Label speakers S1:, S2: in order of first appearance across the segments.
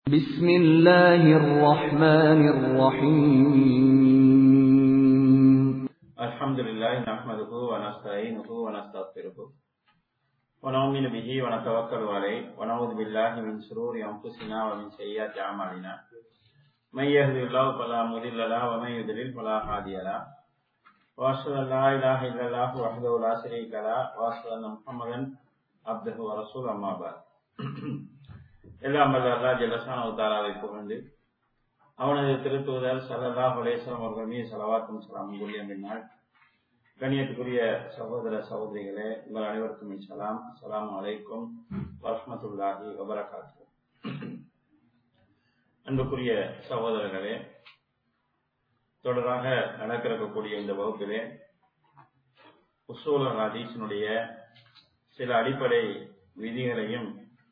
S1: بسم الله الرحمن الرحيم
S2: الحمد لله نحمده ونستعينه ونستغفره ونؤمن به ونتوكل عليه ونعوذ بالله من شرور انفسنا ومن سيئات اعمالنا من يهد الله فلا مضل له ومن يضلل فلا هادي له واشهد ان لا اله الا الله وحده لا شريك له واشهد ان محمدا عبده ورسوله اما بعد எல்லாம் வல்ல அல்லா ஜல்லசான தாராவை புகழ்ந்து அவனது திருத்துவதர் சல்லல்லா ஹுலேஸ்வரம் அவர்கள் மீது சலவாத்தும் சலாம் கூறிய பின்னால் கண்ணியத்துக்குரிய சகோதர சகோதரிகளே உங்கள் அனைவருக்கும் சலாம் அஸ்ஸலாமு அலைக்கும் வரஹ்மத்துல்லாஹி வபரகாத்து அன்புக்குரிய சகோதரர்களே தொடராக நடக்கிறக்கூடிய இந்த வகுப்பிலே உசூல ஹதீஸினுடைய சில அடிப்படை விதிகளையும்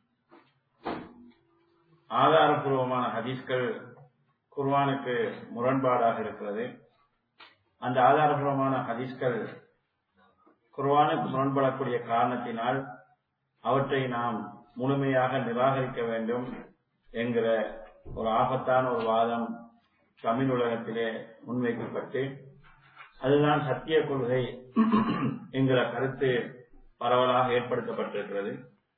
S2: ஆதாரபூர்வமான ஹதீஸ்கள் குர்வானுக்கு முரண்பாடாக இருக்கிறது அந்த ஆதாரபூர்வமான ஹதீஸ்கள் குர்வானுக்கு முரண்படக்கூடிய காரணத்தினால் அவற்றை நாம் முழுமையாக நிராகரிக்க வேண்டும் என்கிற ஒரு ஆபத்தான ஒரு வாதம் தமிழ் உலகத்திலே முன்வைக்கப்பட்டு அதுதான் சத்திய கொள்கை என்கிற கருத்து பரவலாக ஏற்படுத்தப்பட்டிருக்கிறது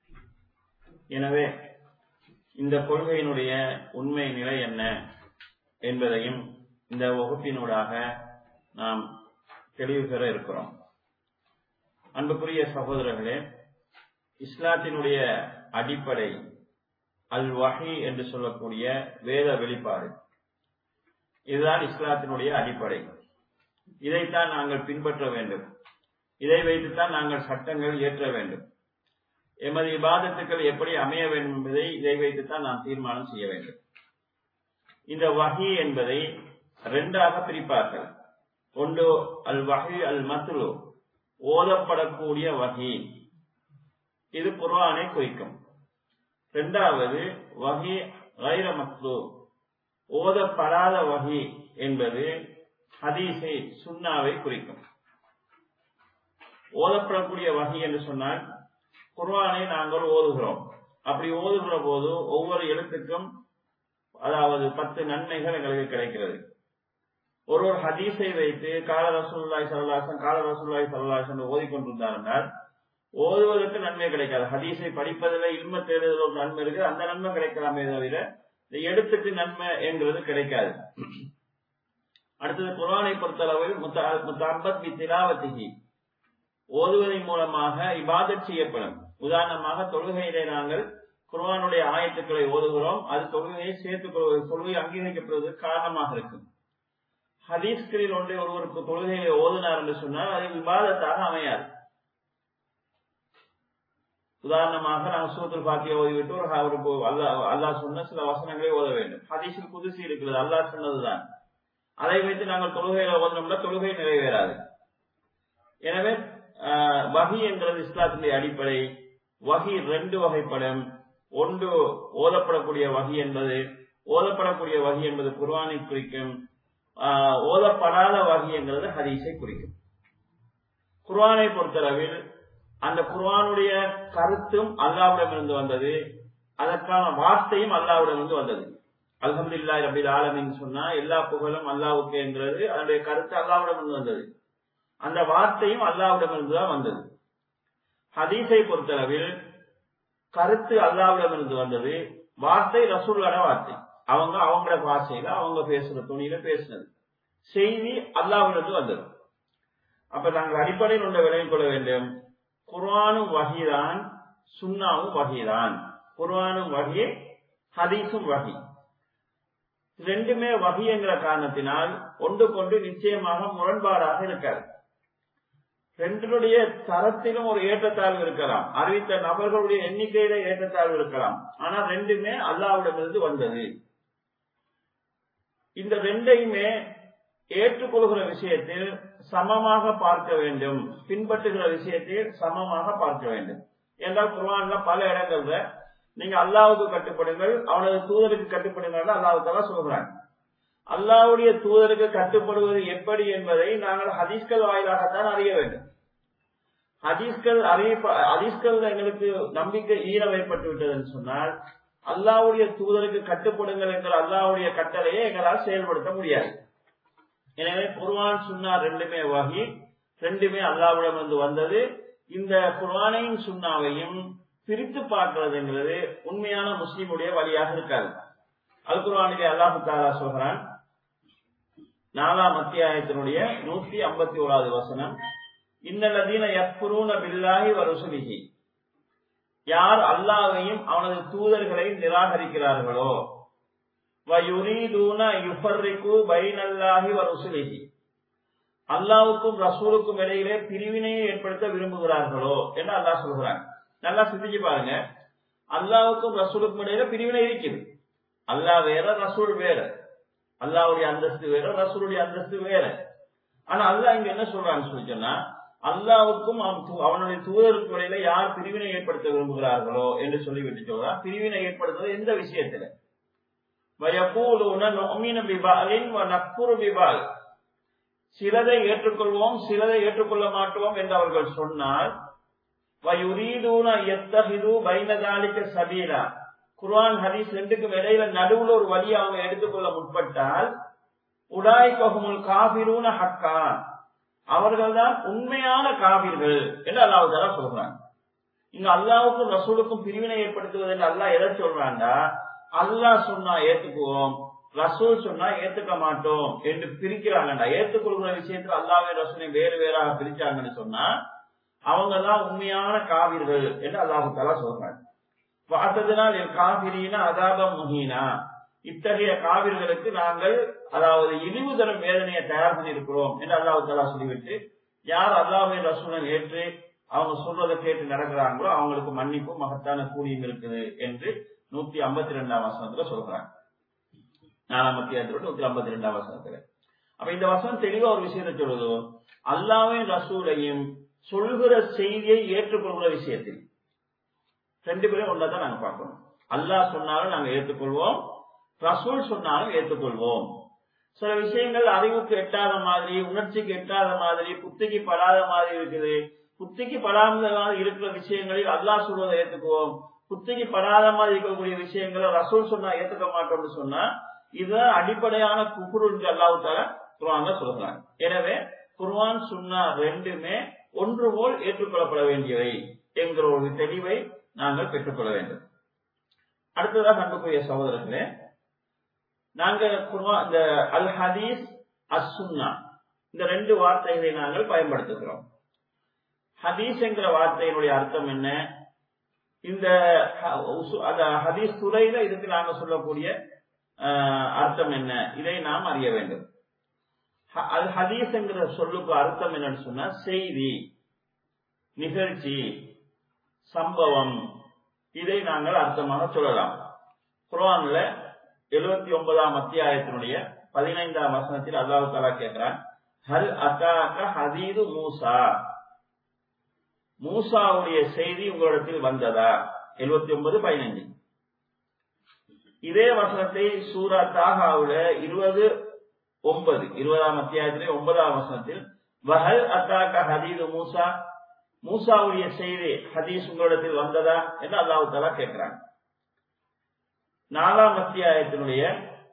S2: எனவே இந்த கொள்கையினுடைய உண்மை நிலை என்ன என்பதையும் இந்த வகுப்பினூடாக நாம் தெளிவு பெற இருக்கிறோம் அன்புக்குரிய சகோதரர்களே இஸ்லாத்தினுடைய அடிப்படை அல் வகை என்று சொல்லக்கூடிய வேத வெளிப்பாடு இதுதான் இஸ்லாத்தினுடைய அடிப்படை இதைத்தான் நாங்கள் பின்பற்ற வேண்டும் இதை வைத்துத்தான் நாங்கள் சட்டங்கள் இயற்ற வேண்டும் எமது இபாதத்துக்கள் எப்படி அமைய வேண்டும் என்பதை இதை வைத்துத்தான் நாம் தீர்மானம் செய்ய வேண்டும் இந்த வகை என்பதை ரெண்டாக பிரிப்பார்கள் ஒன்று அல் வகை அல் மத்துலு ஓதப்படக்கூடிய வகை இது குர்ஆனை குறிக்கும் இரண்டாவது வகை கைர மத்லு ஓதப்படாத வகை என்பது ஹதீஸை சுண்ணாவை குறிக்கும் ஓதப்படக்கூடிய வகை என்று சொன்னால் குர்வானை நாங்கள் ஓதுகிறோம் அப்படி ஓதுகிற போது ஒவ்வொரு எழுத்துக்கும் அதாவது பத்து நன்மைகள் எங்களுக்கு கிடைக்கிறது ஒரு ஒரு ஹதீஸை வைத்து கால ரசூல்லாய் சல்லாசன் கால ரசூல்லாய் சல்லாசன் ஓதிக்கொண்டிருந்தார் என்றால் ஓதுவதற்கு நன்மை கிடைக்காது ஹதீஸை படிப்பதில் இல்ம தேடுதல் ஒரு நன்மை இருக்கு அந்த நன்மை கிடைக்கலாமே தவிர இந்த எழுத்துக்கு நன்மை என்கிறது கிடைக்காது அடுத்தது குரானை பொறுத்தளவில் முத்தம்பத் பி திலாவத்திகி ஓதுவதன் மூலமாக இபாதத் செய்யப்படும் உதாரணமாக தொழுகையிலே நாங்கள் குர்வானுடைய ஆயத்துக்களை ஓதுகிறோம் அது தொழுகையை சேர்த்துக் கொள்வது தொழுகை அங்கீகரிக்கப்படுவதற்கு காரணமாக இருக்கும் ஹதீஸ்களில் ஒன்றை ஒருவருக்கு தொழுகையை ஓதுனார் என்று சொன்னால் அது விவாதத்தாக அமையாது உதாரணமாக நாம் சூத்திர பாத்தியை ஓதிவிட்டு ஒரு அவருக்கு அல்லா அல்லாஹ் சொன்ன சில வசனங்களை ஓத வேண்டும் ஹதீஸில் புதுசு இருக்கிறது அல்லாஹ் சொன்னதுதான் அதை வைத்து நாங்கள் தொழுகையில ஓதனோம்னா தொழுகை நிறைவேறாது எனவே வகி என்கிறது இஸ்லாத்தினுடைய அடிப்படை வகி ரெண்டு வகைப்படும் ஒன்று ஓதப்படக்கூடிய வகி என்பது ஓதப்படக்கூடிய வகி என்பது குர்வானை குறிக்கும் ஓதப்படாத வகி என்கிறது ஹதீஸை குறிக்கும் குர்வானை பொறுத்தளவில் அந்த குர்வானுடைய கருத்தும் அல்லாவிடமிருந்து வந்தது அதற்கான வார்த்தையும் அல்லாவிடமிருந்து வந்தது அலமதுல்லா ரபில் ஆலமின்னு சொன்னா எல்லா புகழும் அல்லாவுக்கு என்கிறது அதனுடைய கருத்து அல்லாவிடமிருந்து வந்தது அந்த வார்த்தையும் அல்லாவிடமிருந்து தான் வந்தது ஹதீஸை பொறுத்தளவில் கருத்து அல்லாவிடமிருந்து வந்தது வார்த்தை ரசூல்லோட வார்த்தை அவங்க அவங்களோட பாஷையில அவங்க பேசுற துணியில பேசினது செய்தி அல்லாவிலிருந்து வந்தது அப்ப நாங்கள் அடிப்படையில் ஒன்றை விளங்கிக் கொள்ள வேண்டும் குர்வானும் வகிதான் சுண்ணாவும் வகிதான் குர்வானும் வகி ஹதீஸும் வகி ரெண்டுமே வகி என்கிற காரணத்தினால் ஒன்று கொண்டு நிச்சயமாக முரண்பாடாக இருக்காது ரெண்டினுடைய தரத்திலும் ஒரு ஏற்றத்தாழ்வு இருக்கலாம் அறிவித்த நபர்களுடைய எண்ணிக்கையில ஏற்றத்தாழ்வு இருக்கலாம் ஆனா ரெண்டுமே அல்லாவிடமிருந்து வந்தது இந்த ரெண்டையுமே ஏற்றுக்கொள்கிற விஷயத்தில் சமமாக பார்க்க வேண்டும் பின்பற்றுகிற விஷயத்தில் சமமாக பார்க்க வேண்டும் என்றால் குர்வான்ல பல இடங்கள்ல நீங்க அல்லாவுக்கு கட்டுப்படுங்கள் அவனது தூதருக்கு கட்டுப்படுங்கள் அல்லாவுக்கெல்லாம் சொல்கிறாங்க அல்லாவுடைய தூதருக்கு கட்டுப்படுவது எப்படி என்பதை நாங்கள் ஹதீஸ்கள் வாயிலாகத்தான் அறிய வேண்டும் ஹதீஸ்கள் அறிய ஹதீஸ்கள் எங்களுக்கு நம்பிக்கை ஈரம் ஏற்பட்டு விட்டதுன்னு சொன்னால் அல்லாவுடைய தூதருக்கு கட்டுப்படுங்கள் என்கிற அல்லாவுடைய கட்டளையை எங்களால் செயல்படுத்த முடியாது எனவே குர்வான் சுன்னா ரெண்டுமே வகி ரெண்டுமே அல்லாவிடம் இருந்து வந்தது இந்த குர்வானையும் சுண்ணாவையும் பிரித்து பார்க்கிறதுங்கிறது உண்மையான முஸ்லீமுடைய வழியாக இருக்காது அல் குர்வானிலே அல்லாஹு தாலா சொல்கிறான் நாலாம் அத்தியாயத்தினுடைய நூத்தி ஐம்பத்தி ஓராவது வசனம் இன்னல்லதீன யக்ஃபுரூன பில்லாஹி வ ருசுலிஹி யார் அல்லாஹ்வையும் அவனது தூதர்களை நிராகரிக்கிறார்களோ வ யுரீதூன யுஃபர்ரிகு பைனல்லாஹி வ ருசுலிஹி அல்லாவுக்கும் ரசூலுக்கும் இடையிலே பிரிவினையை ஏற்படுத்த விரும்புகிறார்களோ என்று அல்லாஹ் சொல்கிறான் நல்லா சிந்திச்சு பாருங்க அல்லாவுக்கும் ரசூலுக்கும் இடையில பிரிவினை இருக்குது அல்லாஹ் வேற ரசூல் வேற அல்லாவுடைய அந்தஸ்து வேற ரசூலுடைய அந்தஸ்து வேற ஆனா அல்லாஹ் இங்க என்ன சொல்றான்னு சொல்லி சொன்னா அல்லாவுக்கும் அவனுடைய தூதருக்கு இடையில யார் பிரிவினை ஏற்படுத்த விரும்புகிறார்களோ என்று சொல்லிவிட்டு சொல்றான் பிரிவினை ஏற்படுத்துவது எந்த விஷயத்துல சிலதை ஏற்றுக்கொள்வோம் சிலதை ஏற்றுக்கொள்ள மாட்டோம் என்று அவர்கள் சொன்னால் சபீரா குர்ஆன் ஹதீஸ் ரெண்டுக்கும் இடையில நடுவுல ஒரு வழி அவங்க எடுத்துக்கொள்ள முற்பட்டால் உடாய் ககுமுல் காபிரூன ஹக்கா அவர்கள் தான் உண்மையான காவிர்கள் என்று அல்லாஹால சொல்றாங்க இங்க அல்லாவுக்கும் ரசூலுக்கும் பிரிவினை ஏற்படுத்துவது என்று அல்லாஹ் எதை சொல்றாண்டா அல்லாஹ் சொன்னா ஏத்துக்குவோம் ரசூல் சொன்னா ஏத்துக்க மாட்டோம் என்று பிரிக்கிறாங்கடா ஏத்துக்கொள்கிற விஷயத்துல அல்லாவே ரசூலை வேறு வேறாக பிரிச்சாங்கன்னு சொன்னா அவங்க தான் உண்மையான காவிர்கள் என்று அல்லாஹு தாலா சொல்றாங்க பார்த்ததினால் என் காவிரினா அதாபம் முஹீனா இத்தகைய காவிர்களுக்கு நாங்கள் அதாவது இழிவு தரும் வேதனையை தயார் பண்ணியிருக்கிறோம் என்று அல்லாஹு தாலா சொல்லிவிட்டு யார் அல்லாஹின் ரசூலன் ஏற்று அவங்க சொல்றதை கேட்டு நடக்கிறாங்களோ அவங்களுக்கு மன்னிப்பு மகத்தான கூலியும் இருக்குது என்று நூத்தி ஐம்பத்தி ரெண்டாம் வசனத்துல சொல்றாங்க நாலாம் அத்தியாயத்தோட நூத்தி ஐம்பத்தி ரெண்டாம் வசனத்துல அப்ப இந்த வசனம் தெளிவா ஒரு விஷயத்தை சொல்லுதோ அல்லாவின் ரசூலையும் சொல்கிற செய்தியை ஏற்றுக்கொள்கிற விஷயத்தில் ரெண்டு பேரும் ஒன்றதான் நாங்க பார்க்கணும் அல்லாஹ் சொன்னாலும் நாங்க ஏற்றுக்கொள்வோம் ரசூல் சொன்னாலும் ஏற்றுக்கொள்வோம் சில விஷயங்கள் அறிவுக்கு எட்டாத மாதிரி உணர்ச்சிக்கு எட்டாத மாதிரி புத்திக்கு படாத மாதிரி இருக்குது புத்திக்கு படாத மாதிரி இருக்கிற விஷயங்களில் அல்லாஹ் சொல்வதை ஏற்றுக்குவோம் புத்திக்கு படாத மாதிரி இருக்கக்கூடிய விஷயங்களை ரசூல் சொன்னா ஏத்துக்க மாட்டோம்னு சொன்னா இதுதான் அடிப்படையான குகுரு என்று அல்லாஹால குர்வான்ல சொல்றாங்க எனவே குர்வான் சுன்னா ரெண்டுமே ஒன்று போல் ஏற்றுக்கொள்ளப்பட வேண்டியவை என்கிற ஒரு தெளிவை நாங்கள் பெற்றுக்கொள்ள வேண்டும் அடுத்ததாக அன்புக்குரிய சகோதரர்களே நாங்க குர்வா இந்த அல் ஹதீஸ் அஸ் சுன்னா இந்த ரெண்டு வார்த்தைகளை நாங்கள் பயன்படுத்துகிறோம் ஹதீஸ் என்கிற வார்த்தையினுடைய அர்த்தம் என்ன இந்த ஹதீஸ் துறையில இதுக்கு நாங்க சொல்லக்கூடிய அர்த்தம் என்ன இதை நாம் அறிய வேண்டும் அது ஹதீஸ் என்கிற சொல்லுக்கு அர்த்தம் என்னன்னு சொன்னா செய்தி நிகழ்ச்சி சம்பவம் இதை நாங்கள் அர்த்தமாக சொல்லலாம் குரான்ல எழுபத்தி ஒன்பதாம் அத்தியாயத்தினுடைய பதினைந்தாம் வசனத்தில் அல்லாஹு தாலா கேட்கிறான் ஹல் அகாக்க ஹதீது மூசா மூசாவுடைய செய்தி உங்களிடத்தில் வந்ததா எழுபத்தி ஒன்பது பதினைஞ்சு இதே வசனத்தை சூரா தாகாவுல இருபது ஒன்பது இருபதாம் அத்தியாயத்திலே ஒன்பதாம் வசனத்தில் வஹல் அத்தாக்க ஹதீது மூசா மூசாவுடைய செய்தி ஹதீஸ் உங்களிடத்தில் வந்ததா என்று அல்லாஹு தாலா கேட்கிறாங்க நாலாம் அத்தியாயத்தினுடைய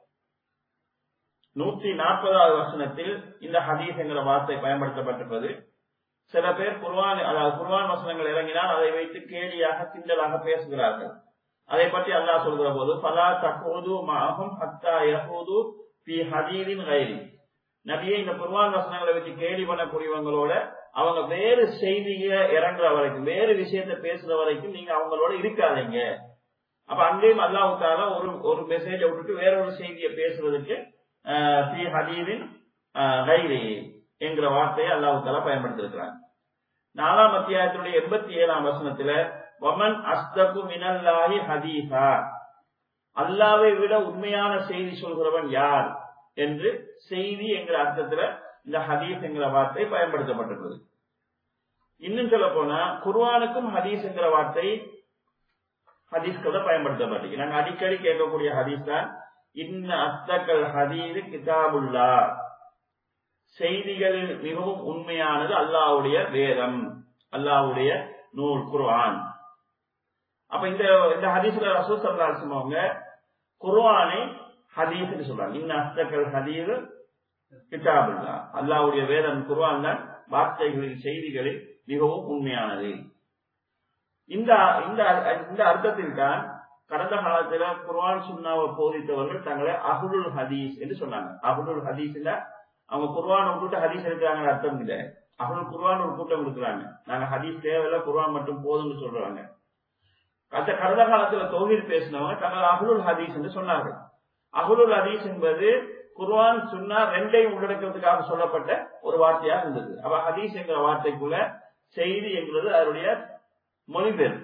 S2: நூத்தி நாற்பதாவது வசனத்தில் இந்த ஹதீஸ் என்கிற வார்த்தை பயன்படுத்தப்பட்டிருப்பது சில பேர் குர்வான் அதாவது குர்வான் வசனங்கள் இறங்கினால் அதை வைத்து கேலியாக கிண்டலாக பேசுகிறார்கள் அதை பற்றி அல்லாஹ் சொல்கிற போது பலா தகோது மாகும் ஹத்தா யஹூது பி ஹதீரின் கைரி நபியை இந்த குர்வான் வசனங்களை வச்சு கேலி பண்ணக்கூடியவங்களோட அவங்க வேறு செய்திய இறங்குற வரைக்கும் வேறு விஷயத்த பேசுற வரைக்கும் நீங்க அவங்களோட இருக்காதீங்க அப்ப அங்கேயும் அல்லாஹால ஒரு ஒரு மெசேஜை விட்டுட்டு வேற ஒரு செய்தியை பேசுறதுக்கு பி ஹதீரின் கைரி என்கிற வார்த்தையை அல்லாஹால பயன்படுத்திருக்கிறாங்க நாலாம் அத்தியாயத்தினுடைய எண்பத்தி ஏழாம் வசனத்துல வமன் அஸ்தகு மினல்லாஹி ஹதீஃபா அல்லாவை விட உண்மையான செய்தி சொல்கிறவன் யார் என்று செய்தி என்கிற அர்த்தத்துல இந்த ஹதீஸ் என்கிற வார்த்தை பயன்படுத்தப்பட்டிருக்கிறது இன்னும் சொல்ல போனா குர்வானுக்கும் ஹதீஸ் என்கிற வார்த்தை ஹதீஸ்களை பயன்படுத்தப்பட்டிருக்கு நாங்க அடிக்கடி கேட்கக்கூடிய ஹதீஸ் தான் இன்ன அஸ்தக்கல் ஹதீது கிதாபுல்லா செய்திகளில் மிகவும் உண்மையானது அல்லாவுடைய வேதம் அல்லாவுடைய நூல் குர்ஆன் அப்ப இந்த இந்த ஹதீஸ்ல ரசூல் சல்லாசம் அவங்க குர்ஆனை ஹதீஸ்னு சொல்றாங்க இன்ன அஸ்தக்கல் ஹதீஸ் கிதாபுல்லா அல்லாஹ்வுடைய வேதம் குர்ஆன் தான் வார்த்தைகளில் செய்திகளில் மிகவும் உண்மையானது இந்த இந்த இந்த அர்த்தத்தில் தான் கடந்த காலத்துல குர்ஆன் சுன்னாவை போதித்தவர்கள் தங்களை அஹ்லுல் ஹதீஸ் என்று சொன்னாங்க அஹ்லுல் ஹதீஸ்ல அவங்க குர்ஆன் விட்டுட்டு ஹதீஸ் எடுக்கிறாங்க அர்த்தம் இல்லை அஹ்லுல் குர்ஆன் ஒரு கூட்டம் இருக்கிறாங்க நாங்க ஹதீஸ் தேவையில்ல குர்ஆன் மட்டும் போதும்னு சொல்றாங்க அந்த கடந்த காலத்துல தௌஹீத் பேசினவங்க தங்கள் அஹ்லுல் ஹதீஸ் என்று சொன்னார்கள் அஹ்லுல் ஹதீஸ் என்பது குர்ஆன் சுன்னா ரெண்டையும் உள்ளடக்கிறதுக்காக சொல்லப்பட்ட ஒரு வார்த்தையாக இருந்தது அப்ப ஹதீஸ் என்கிற வார்த்தைக்குள்ள செய்தி என்கிறது அதனுடைய மொழிபெயர்ப்பு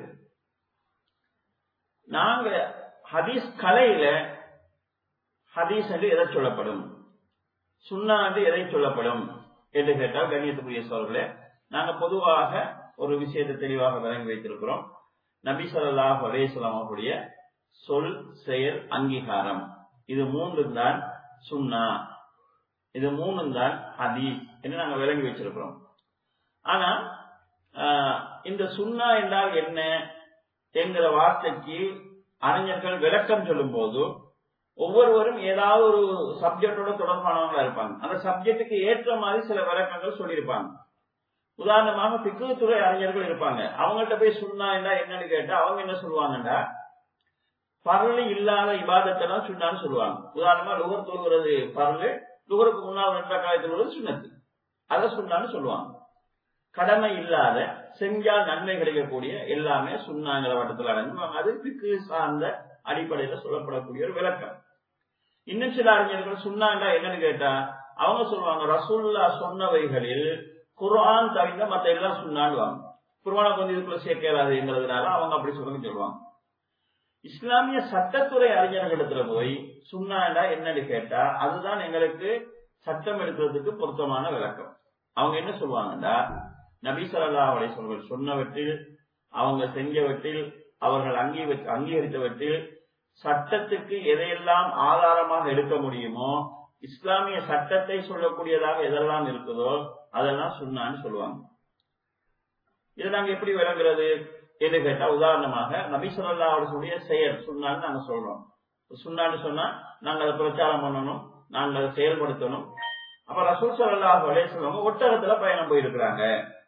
S2: நாங்க ஹதீஸ் கலையில ஹதீஸ் என்று எதை சொல்லப்படும் சுன்னா என்று எதை சொல்லப்படும் என்று கேட்டால் கண்ணியத்துக்குரிய சோழர்களே நாங்க பொதுவாக ஒரு விஷயத்தை தெளிவாக விளங்கி வைத்திருக்கிறோம் நபி சொல்லாஹ் அலேஸ்லாம் அவருடைய சொல் செயல் அங்கீகாரம் இது மூன்று தான் சுன்னா இது மூணு தான் ஹதீஸ் என்று நாங்க விளங்கி வச்சிருக்கிறோம் ஆனா இந்த சுன்னா என்றால் என்ன என்கிற வார்த்தைக்கு அறிஞர்கள் விளக்கம் சொல்லும் போது ஒவ்வொருவரும் ஏதாவது ஒரு சப்ஜெக்டோட தொடர்பானவங்களா இருப்பாங்க அந்த சப்ஜெக்டுக்கு ஏற்ற மாதிரி சில விளக்கங்கள் சொல்லியிருப்பாங்க உதாரணமாக பிக்குத்துறை அறிஞர்கள் இருப்பாங்க அவங்கள்ட்ட போய் சுண்ணா என்ன என்னன்னு கேட்டா அவங்க என்ன சொல்லுவாங்கன்னா பரலு இல்லாத இபாதத்தெல்லாம் சுண்ணான்னு சொல்லுவாங்க உதாரணமா லுகர் தொழுகிறது பரலு லுகருக்கு முன்னால் ரெண்டா காலத்தில் உள்ளது சுண்ணத்து அதை சுண்ணான்னு சொல்லுவாங்க கடமை இல்லாத செஞ்சால் நன்மை கிடைக்கக்கூடிய எல்லாமே சுண்ணாங்கிற வட்டத்தில் அடங்கும் அது பிக்கு சார்ந்த அடிப்படையில் சொல்லப்படக்கூடிய ஒரு விளக்கம் இன்னும் சில அறிஞர்கள் சுண்ணாண்டா என்னன்னு கேட்டா அவங்க சொல்லுவாங்க ரசூல்லா சொன்னவைகளில் குர்ஆன் தவிர்த்த மத்த எல்லாம் சுண்ணாண்டுவாங்க குர்ஆனை கொஞ்சம் இதுக்குள்ள சேர்க்கலாதுங்கிறதுனால அவங்க அப்படி சொல்லுங்க சொல்லுவாங்க இஸ்லாமிய சட்டத்துறை அறிஞர்களிடத்துல போய் சுண்ணாண்டா என்னன்னு கேட்டா அதுதான் எங்களுக்கு சட்டம் எடுக்கிறதுக்கு பொருத்தமான விளக்கம் அவங்க என்ன சொல்லுவாங்கன்னா நபி சொல்லா அவளை சொல்வர்கள் சொன்னவற்றில் அவங்க செஞ்சவற்றில் அவர்கள் அங்கீ அங்கீகரித்தவற்றில் சட்டத்துக்கு எதையெல்லாம் ஆதாரமாக எடுக்க முடியுமோ இஸ்லாமிய சட்டத்தை சொல்லக்கூடியதாக எதெல்லாம் இருக்குதோ அதெல்லாம் சுண்ணான்னு சொல்லுவாங்க இதை நாங்க எப்படி விளங்குறது என்று கேட்டா உதாரணமாக நபி சொல்லா அவர்களுடைய செயல் சுண்ணான்னு நாங்க சொல்றோம் சுண்ணான்னு சொன்னா நாங்க அதை பிரச்சாரம் பண்ணணும் நாங்க அதை செயல்படுத்தணும் அப்ப ரசூல் சல்லா சொல்லுவாங்க ஒட்டகத்துல பயணம் போயிருக்கிறாங்க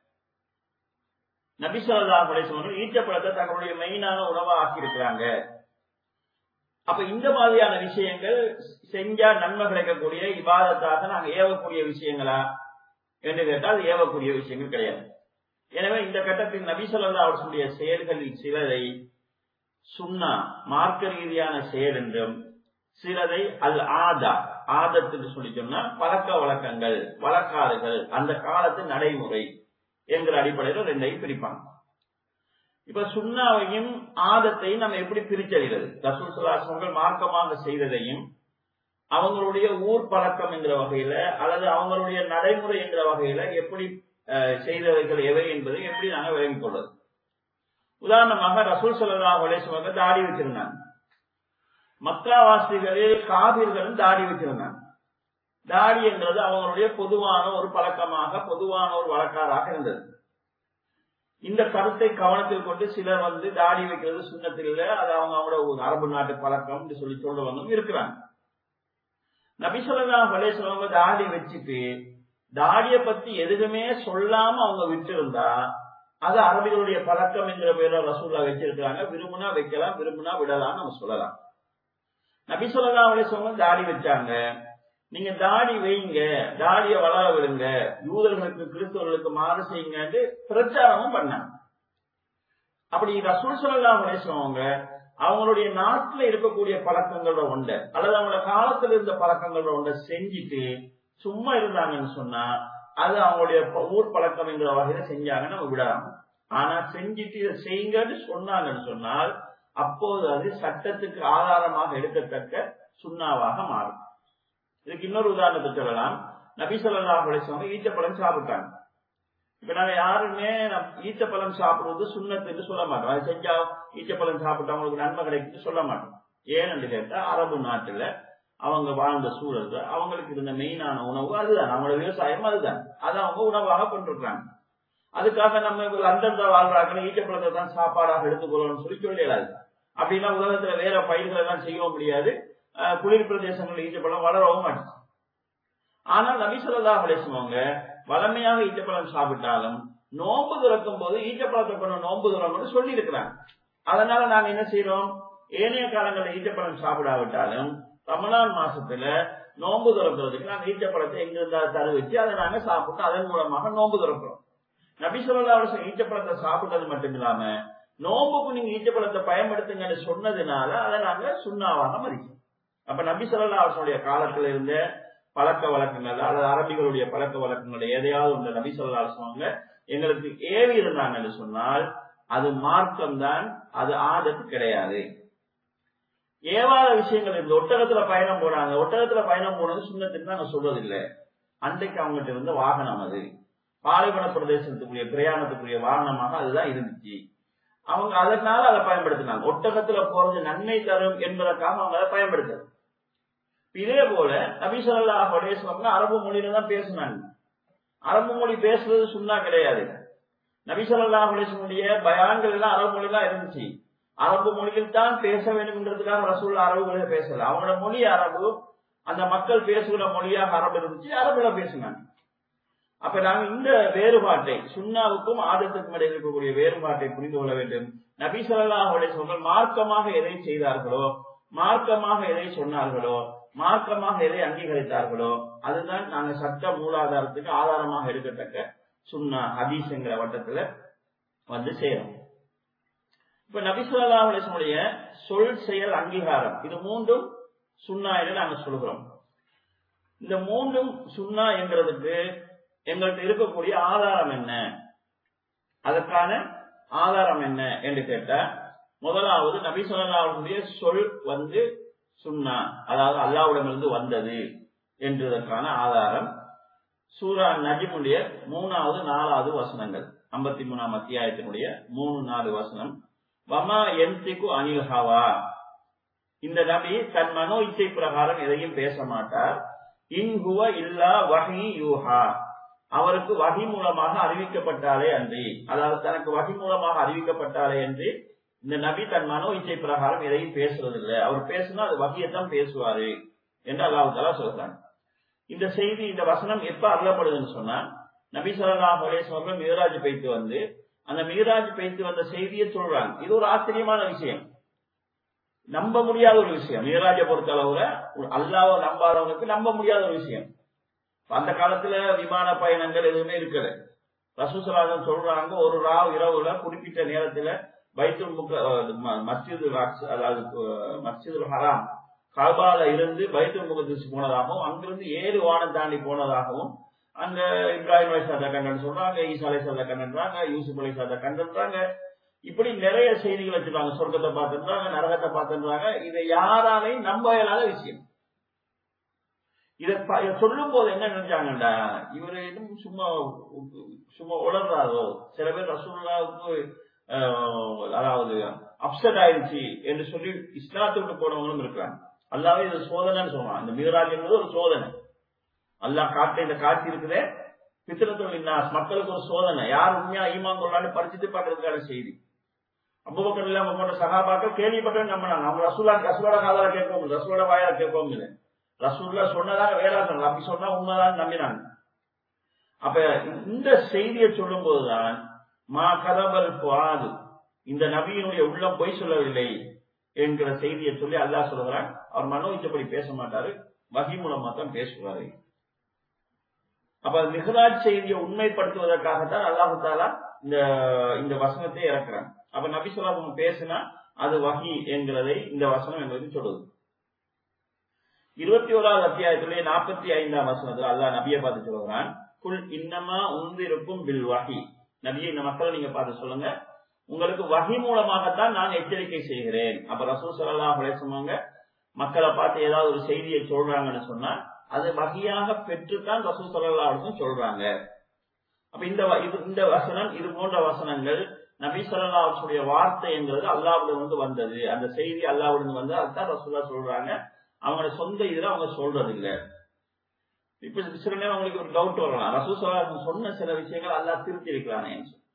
S2: நபி சொல்லா சொல்லுவாங்க ஈச்சப்பழத்தை தங்களுடைய மெயினான உணவா ஆக்கி இருக்கிறாங்க அப்ப இந்த மாதிரியான விஷயங்கள் செஞ்சா நன்மை கிடைக்கக்கூடிய இபாதத்தாக நாங்க ஏவக்கூடிய விஷயங்களா என்று கேட்டால் ஏவக்கூடிய விஷயங்கள் கிடையாது எனவே இந்த கட்டத்தில் நபி சொல்லா அவர்களுடைய செயல்களில் சிலரை சுண்ணா மார்க்க ரீதியான செயல் என்றும் சிலதை அல் ஆதா ஆதத்துன்னு சொல்லி சொன்னா பழக்க வழக்கங்கள் வழக்காறுகள் அந்த காலத்து நடைமுறை என்கிற அடிப்படையில் ரெண்டையும் பிரிப்பாங்க இப்ப சுண்ணாவையும் ஆதத்தையும் நம்ம எப்படி பிரிச்சறிகிறது ரசூல் சுல்லாசங்கள் மார்க்கமாக செய்ததையும் அவங்களுடைய ஊர் பழக்கம் என்கிற வகையில அல்லது அவங்களுடைய நடைமுறை என்கிற வகையில எப்படி செய்தவைகள் எவை என்பதை எப்படி நாங்க விளங்கிக் கொள்வது உதாரணமாக ரசூல் சல்லா அலேஸ்வங்க தாடி வச்சிருந்தாங்க மக்காவாசிகளில் காவிர்களும் தாடி வச்சிருந்தாங்க தாடி என்றது அவங்களுடைய பொதுவான ஒரு பழக்கமாக பொதுவான ஒரு வழக்காராக இருந்தது இந்த கருத்தை கவனத்தில் கொண்டு சிலர் வந்து தாடி வைக்கிறது சுண்ணத்தில் இல்லை அது அவங்க அவங்களோட அரபு நாட்டு பழக்கம் சொல்லி சொல்றவங்க இருக்கிறாங்க நபிசல்லா வலேஸ்வரவங்க தாடி வச்சுட்டு தாடிய பத்தி எதுவுமே சொல்லாம அவங்க விட்டு இருந்தா அது அரபிகளுடைய பழக்கம் என்கிற பேர்ல ரசூல்லா வச்சிருக்கிறாங்க விரும்புனா வைக்கலாம் விரும்புனா விடலாம் நம்ம சொல்லலாம் நபி சொல்லா அலிஸ்வங்க தாடி வச்சாங்க நீங்க தாடி வைங்க தாடிய வளர விடுங்க யூதர்களுக்கு கிறிஸ்தவர்களுக்கு மாறு செய்யுங்க பிரச்சாரமும் பண்ணாங்க அப்படி ரசூல் சொல்லா அலிஸ்வங்க அவங்களுடைய நாட்டுல இருக்கக்கூடிய பழக்கங்களோட ஒண்ட அல்லது அவங்களோட காலத்துல இருந்த பழக்கங்களோட ஒண்ட செஞ்சுட்டு சும்மா இருந்தாங்கன்னு சொன்னா அது அவங்களுடைய ஊர் பழக்கம் என்கிற வகையில செஞ்சாங்கன்னு நம்ம விடலாம் ஆனா செஞ்சுட்டு இதை செய்யுங்கன்னு சொன்னாங்கன்னு சொன்னால் அப்போது அது சட்டத்துக்கு ஆதாரமாக எடுக்கத்தக்க சுண்ணாவாக மாறும் இதுக்கு இன்னொரு உதாரணத்தை சொல்லலாம் நபி சொல்லா அலிஸ்வங்க ஈச்சப்பழம் சாப்பிட்டாங்க இப்ப நாங்க யாருமே ஈச்சப்பழம் சாப்பிடுறது சுண்ணத்துன்னு சொல்ல மாட்டோம் அது செஞ்சா ஈச்சப்பழம் சாப்பிட்டா அவங்களுக்கு நன்மை கிடைக்குன்னு சொல்ல மாட்டோம் ஏன்னு கேட்டா அரபு நாட்டுல அவங்க வாழ்ந்த சூழல்ல அவங்களுக்கு இருந்த மெயினான உணவு அதுதான் அவங்களோட விவசாயம் அதுதான் அதை அவங்க உணவாக கொண்டிருக்கிறாங்க அதுக்காக நம்ம அந்தந்த வாழ்றாங்க ஈச்சப்பழத்தை தான் சாப்பாடாக எடுத்துக்கொள்ளணும்னு சொல்லி சொல்லிடாது அப்படின்னா உலகத்துல வேற பயிர்கள் எல்லாம் செய்யவும் முடியாது குளிர் பிரதேசங்களில் ஈச்சப்பழம் வளரவும் மாட்டேன் ஆனால் நபிசல்லா அலிஸ்மவங்க வளமையாக ஈச்சப்பழம் சாப்பிட்டாலும் நோன்பு துறக்கும் போது ஈச்சப்பழத்தை கொண்டு நோன்பு துறக்கணும்னு சொல்லி இருக்கிறாங்க அதனால நாங்க என்ன செய்யறோம் ஏனைய காலங்களில் ஈச்சப்பழம் சாப்பிடாவிட்டாலும் ரமலான் மாசத்துல நோன்பு துறக்கிறதுக்கு நாங்க ஈச்சப்பழத்தை எங்கிருந்தா தரு வச்சு அதை நாங்க சாப்பிட்டு அதன் மூலமாக நோன்பு துறக்கிறோம் நபி சொல்லா ஈச்சப்பழத்தை சாப்பிட்டது மட்டும் இல்லாம நோம்புக்கு நீங்க ஈச்சப்பழத்தை பயன்படுத்துங்கன்னு சொன்னதுனால அதை நாங்க சுண்ணாவாக மதிக்கிறோம் அப்ப நபி சொல்லா அவர்களுடைய காலத்துல இருந்த பழக்க வழக்கங்கள் அல்லது அரபிகளுடைய பழக்க வழக்கங்கள் எதையாவது ஒன்று நபி சொல்லா சொன்னாங்க எங்களுக்கு ஏவி இருந்தாங்கன்னு சொன்னால் அது மார்க்கம் தான் அது ஆதத்து கிடையாது ஏவாத விஷயங்கள் இந்த ஒட்டகத்துல பயணம் போனாங்க ஒட்டகத்துல பயணம் போனது சுண்ணத்துக்கு நாங்க சொல்றது இல்லை அன்றைக்கு அவங்ககிட்ட இருந்த வாகனம் அது பாலைவன பிரதேசத்துக்குரிய பிரயாணத்துக்குரிய வாகனமாக அதுதான் இருந்துச்சு அவங்க அதனால அதை பயன்படுத்தினாங்க ஒட்டகத்துல போறது நன்மை தரும் என்பதற்காக அவங்க அதை பயன்படுத்துறது இதே போல நபிசல்லா சொன்னா அரபு மொழியில தான் பேசினாங்க அரபு மொழி பேசுறது சுண்ணா கிடையாது நபிசல்லா அலேசனுடைய பயான்கள் எல்லாம் அரபு மொழி தான் இருந்துச்சு அரபு மொழியில் தான் பேச வேண்டும்ன்றதுக்காக ரசூல் அரபு மொழியில பேசல அவங்களோட மொழி அரபு அந்த மக்கள் பேசுகிற மொழியாக அரபு இருந்துச்சு அரபுல பேசினாங்க அப்ப நாங்க இந்த வேறுபாட்டை சுண்ணாவுக்கும் ஆதத்துக்கும் இடையில் இருக்கக்கூடிய வேறுபாட்டை புரிந்து கொள்ள வேண்டும் நபி சொல்லா சொல்கள் மார்க்கமாக எதை செய்தார்களோ மார்க்கமாக எதை சொன்னார்களோ மார்க்கமாக எதை அங்கீகரித்தார்களோ அதுதான் நாங்க சட்ட மூலாதாரத்துக்கு ஆதாரமாக எடுக்கத்தக்க சுண்ணா ஹதீஸ்ங்கிற வட்டத்துல வந்து சேரும் இப்ப நபிசுல்லா அலிஸ்முடைய சொல் செயல் அங்கீகாரம் இது மூன்றும் சுண்ணா என்று நாங்க சொல்கிறோம் இந்த மூன்றும் சுண்ணா என்கிறதுக்கு எங்கள்கிட்ட இருக்கக்கூடிய ஆதாரம் என்ன அதற்கான ஆதாரம் என்ன என்று கேட்டா முதலாவது நபி சொல்லாவுடைய சொல் வந்து சுண்ணா அதாவது அல்லாவிடமிருந்து வந்தது என்றதற்கான ஆதாரம் சூரா நஜிமுடைய மூணாவது நாலாவது வசனங்கள் ஐம்பத்தி மூணாம் அத்தியாயத்தினுடைய மூணு நாலு வசனம் வமா என்திக்கு அனில் ஹவா இந்த நபி தன் மனோ இச்சை பிரகாரம் எதையும் பேச மாட்டார் இன்ஹுவ இல்லா வகி யூஹா அவருக்கு வகி மூலமாக அறிவிக்கப்பட்டாலே அன்றி அதாவது தனக்கு வகி மூலமாக அறிவிக்கப்பட்டாலே அன்றி இந்த நபி தன் மனோ இச்சை பிரகாரம் எதையும் பேசுறது இல்லை அவர் பேசுனா அது வகியத்தான் பேசுவாரு என்று அல்லாஹு தாலா சொல்றாங்க இந்த செய்தி இந்த வசனம் எப்ப அருளப்படுதுன்னு சொன்னா நபி சொல்லா அவர்கள் மீராஜ் பைத்து வந்து அந்த மீராஜ் பைத்து வந்த செய்தியை சொல்றாங்க இது ஒரு ஆச்சரியமான விஷயம் நம்ப முடியாத ஒரு விஷயம் மீராஜை பொறுத்த அளவுல அல்லாவ நம்பாதவங்களுக்கு நம்ப முடியாத ஒரு விஷயம் அந்த காலத்துல விமான பயணங்கள் எதுவுமே இருக்கல ரசூசலாதன் சொல்றாங்க ஒரு ராவ் இரவுல குறிப்பிட்ட நேரத்துல பைத்துல் முக மஸ்ஜிது அதாவது மஸ்ஜிதுல் ஹராம் காபால இருந்து பைத்துல் முகத்திற்கு போனதாகவும் அங்கிருந்து ஏழு வானம் தாண்டி போனதாகவும் அங்க இப்ராஹிம் அலி சாதா கண்டன் சொல்றாங்க ஈசா அலி சாதா கண்டன்றாங்க யூசுப் அலி சாதா கண்டன்றாங்க இப்படி நிறைய செய்திகள் வச்சிருக்காங்க சொர்க்கத்தை பார்த்துன்றாங்க நரகத்தை பார்த்துன்றாங்க இதை யாராலையும் நம்ப இயலாத விஷயம் இதை சொல்லும் போது என்ன நினைச்சாங்கடா இவரு எதுவும் சும்மா சும்மா உளர்றாரோ சில பேர் ரசூல்லாவுக்கு அதாவது அப்செட் ஆயிடுச்சு என்று சொல்லி இஸ்லாத்தை விட்டு போனவங்களும் இருக்கிறாங்க அல்லாவே இது சோதனைன்னு சொல்றான் இந்த மீராஜ் என்பது ஒரு சோதனை அல்லாஹ் காட்ட இந்த காட்சி இருக்குதே பித்திரத்தொழில் மக்களுக்கு ஒரு சோதனை யார் உண்மையா ஈமான் கொள்ளான்னு பரிசுத்து பார்க்கறதுக்கான செய்தி அபுபக்கர் இல்லாம போன்ற சகாபாக்கள் கேள்விப்பட்டு நம்பினாங்க அவங்க ரசூலா ரசூலோட காதால கேட்கவும் ரசூலோட வாயால கேட்கவும் இல்லை ரசூல்லா சொன்னதாக வேறாங்க அப்படி சொன்னா உண்மைதான் நம்பினாங்க அப்ப இந்த செய்தியை சொல்லும் போதுதான் மா கதபல் பாது இந்த நபியினுடைய உள்ளம் பொய் சொல்லவில்லை என்கிற செய்தியை சொல்லி அல்லாஹ் சொல்லுகிறான் அவர் மனோ இச்சப்படி பேச மாட்டாரு வகி மூலமா தான் பேசுவாரு அப்ப மிகராஜ் செய்தியை உண்மைப்படுத்துவதற்காகத்தான் அல்லாஹு தாலா இந்த இந்த வசனத்தை இறக்குறாங்க அப்ப நபி சொல்லாம பேசினா அது வகி என்கிறதை இந்த வசனம் எங்களுக்கு சொல்லுது இருபத்தி ஓராவது அத்தியாயத்திலே நாற்பத்தி ஐந்தாம் வசனத்துல அல்லாஹ் நபியை பார்த்து சொல்லுகிறான் குல் இன்னமா உந்திருக்கும் பில் வகி நபியை இந்த மக்களை நீங்க பார்த்து சொல்லுங்க உங்களுக்கு வகி மூலமாகத்தான் நான் எச்சரிக்கை செய்கிறேன் அப்ப ரசூல் சல்லா சொன்னாங்க மக்களை பார்த்து ஏதாவது ஒரு செய்தியை சொல்றாங்கன்னு சொன்னா அது வகையாக பெற்றுத்தான் ரசூல் சல்லா சொல்றாங்க அப்ப இந்த இந்த வசனம் இது போன்ற வசனங்கள் நபி சொல்லா அவர்களுடைய வார்த்தை என்கிறது அல்லாவிடம் வந்து வந்தது அந்த செய்தி அல்லாவிடம் வந்து அதுதான் ரசூல்லா சொல்றாங்க அவங்களோட சொந்த இதுல அவங்க சொல்றது இல்ல இப்ப சில நேரம் உங்களுக்கு ஒரு டவுட் வரலாம் ரசூசலா சொன்ன சில விஷயங்கள் அல்லா திருத்தி இருக்கிறானே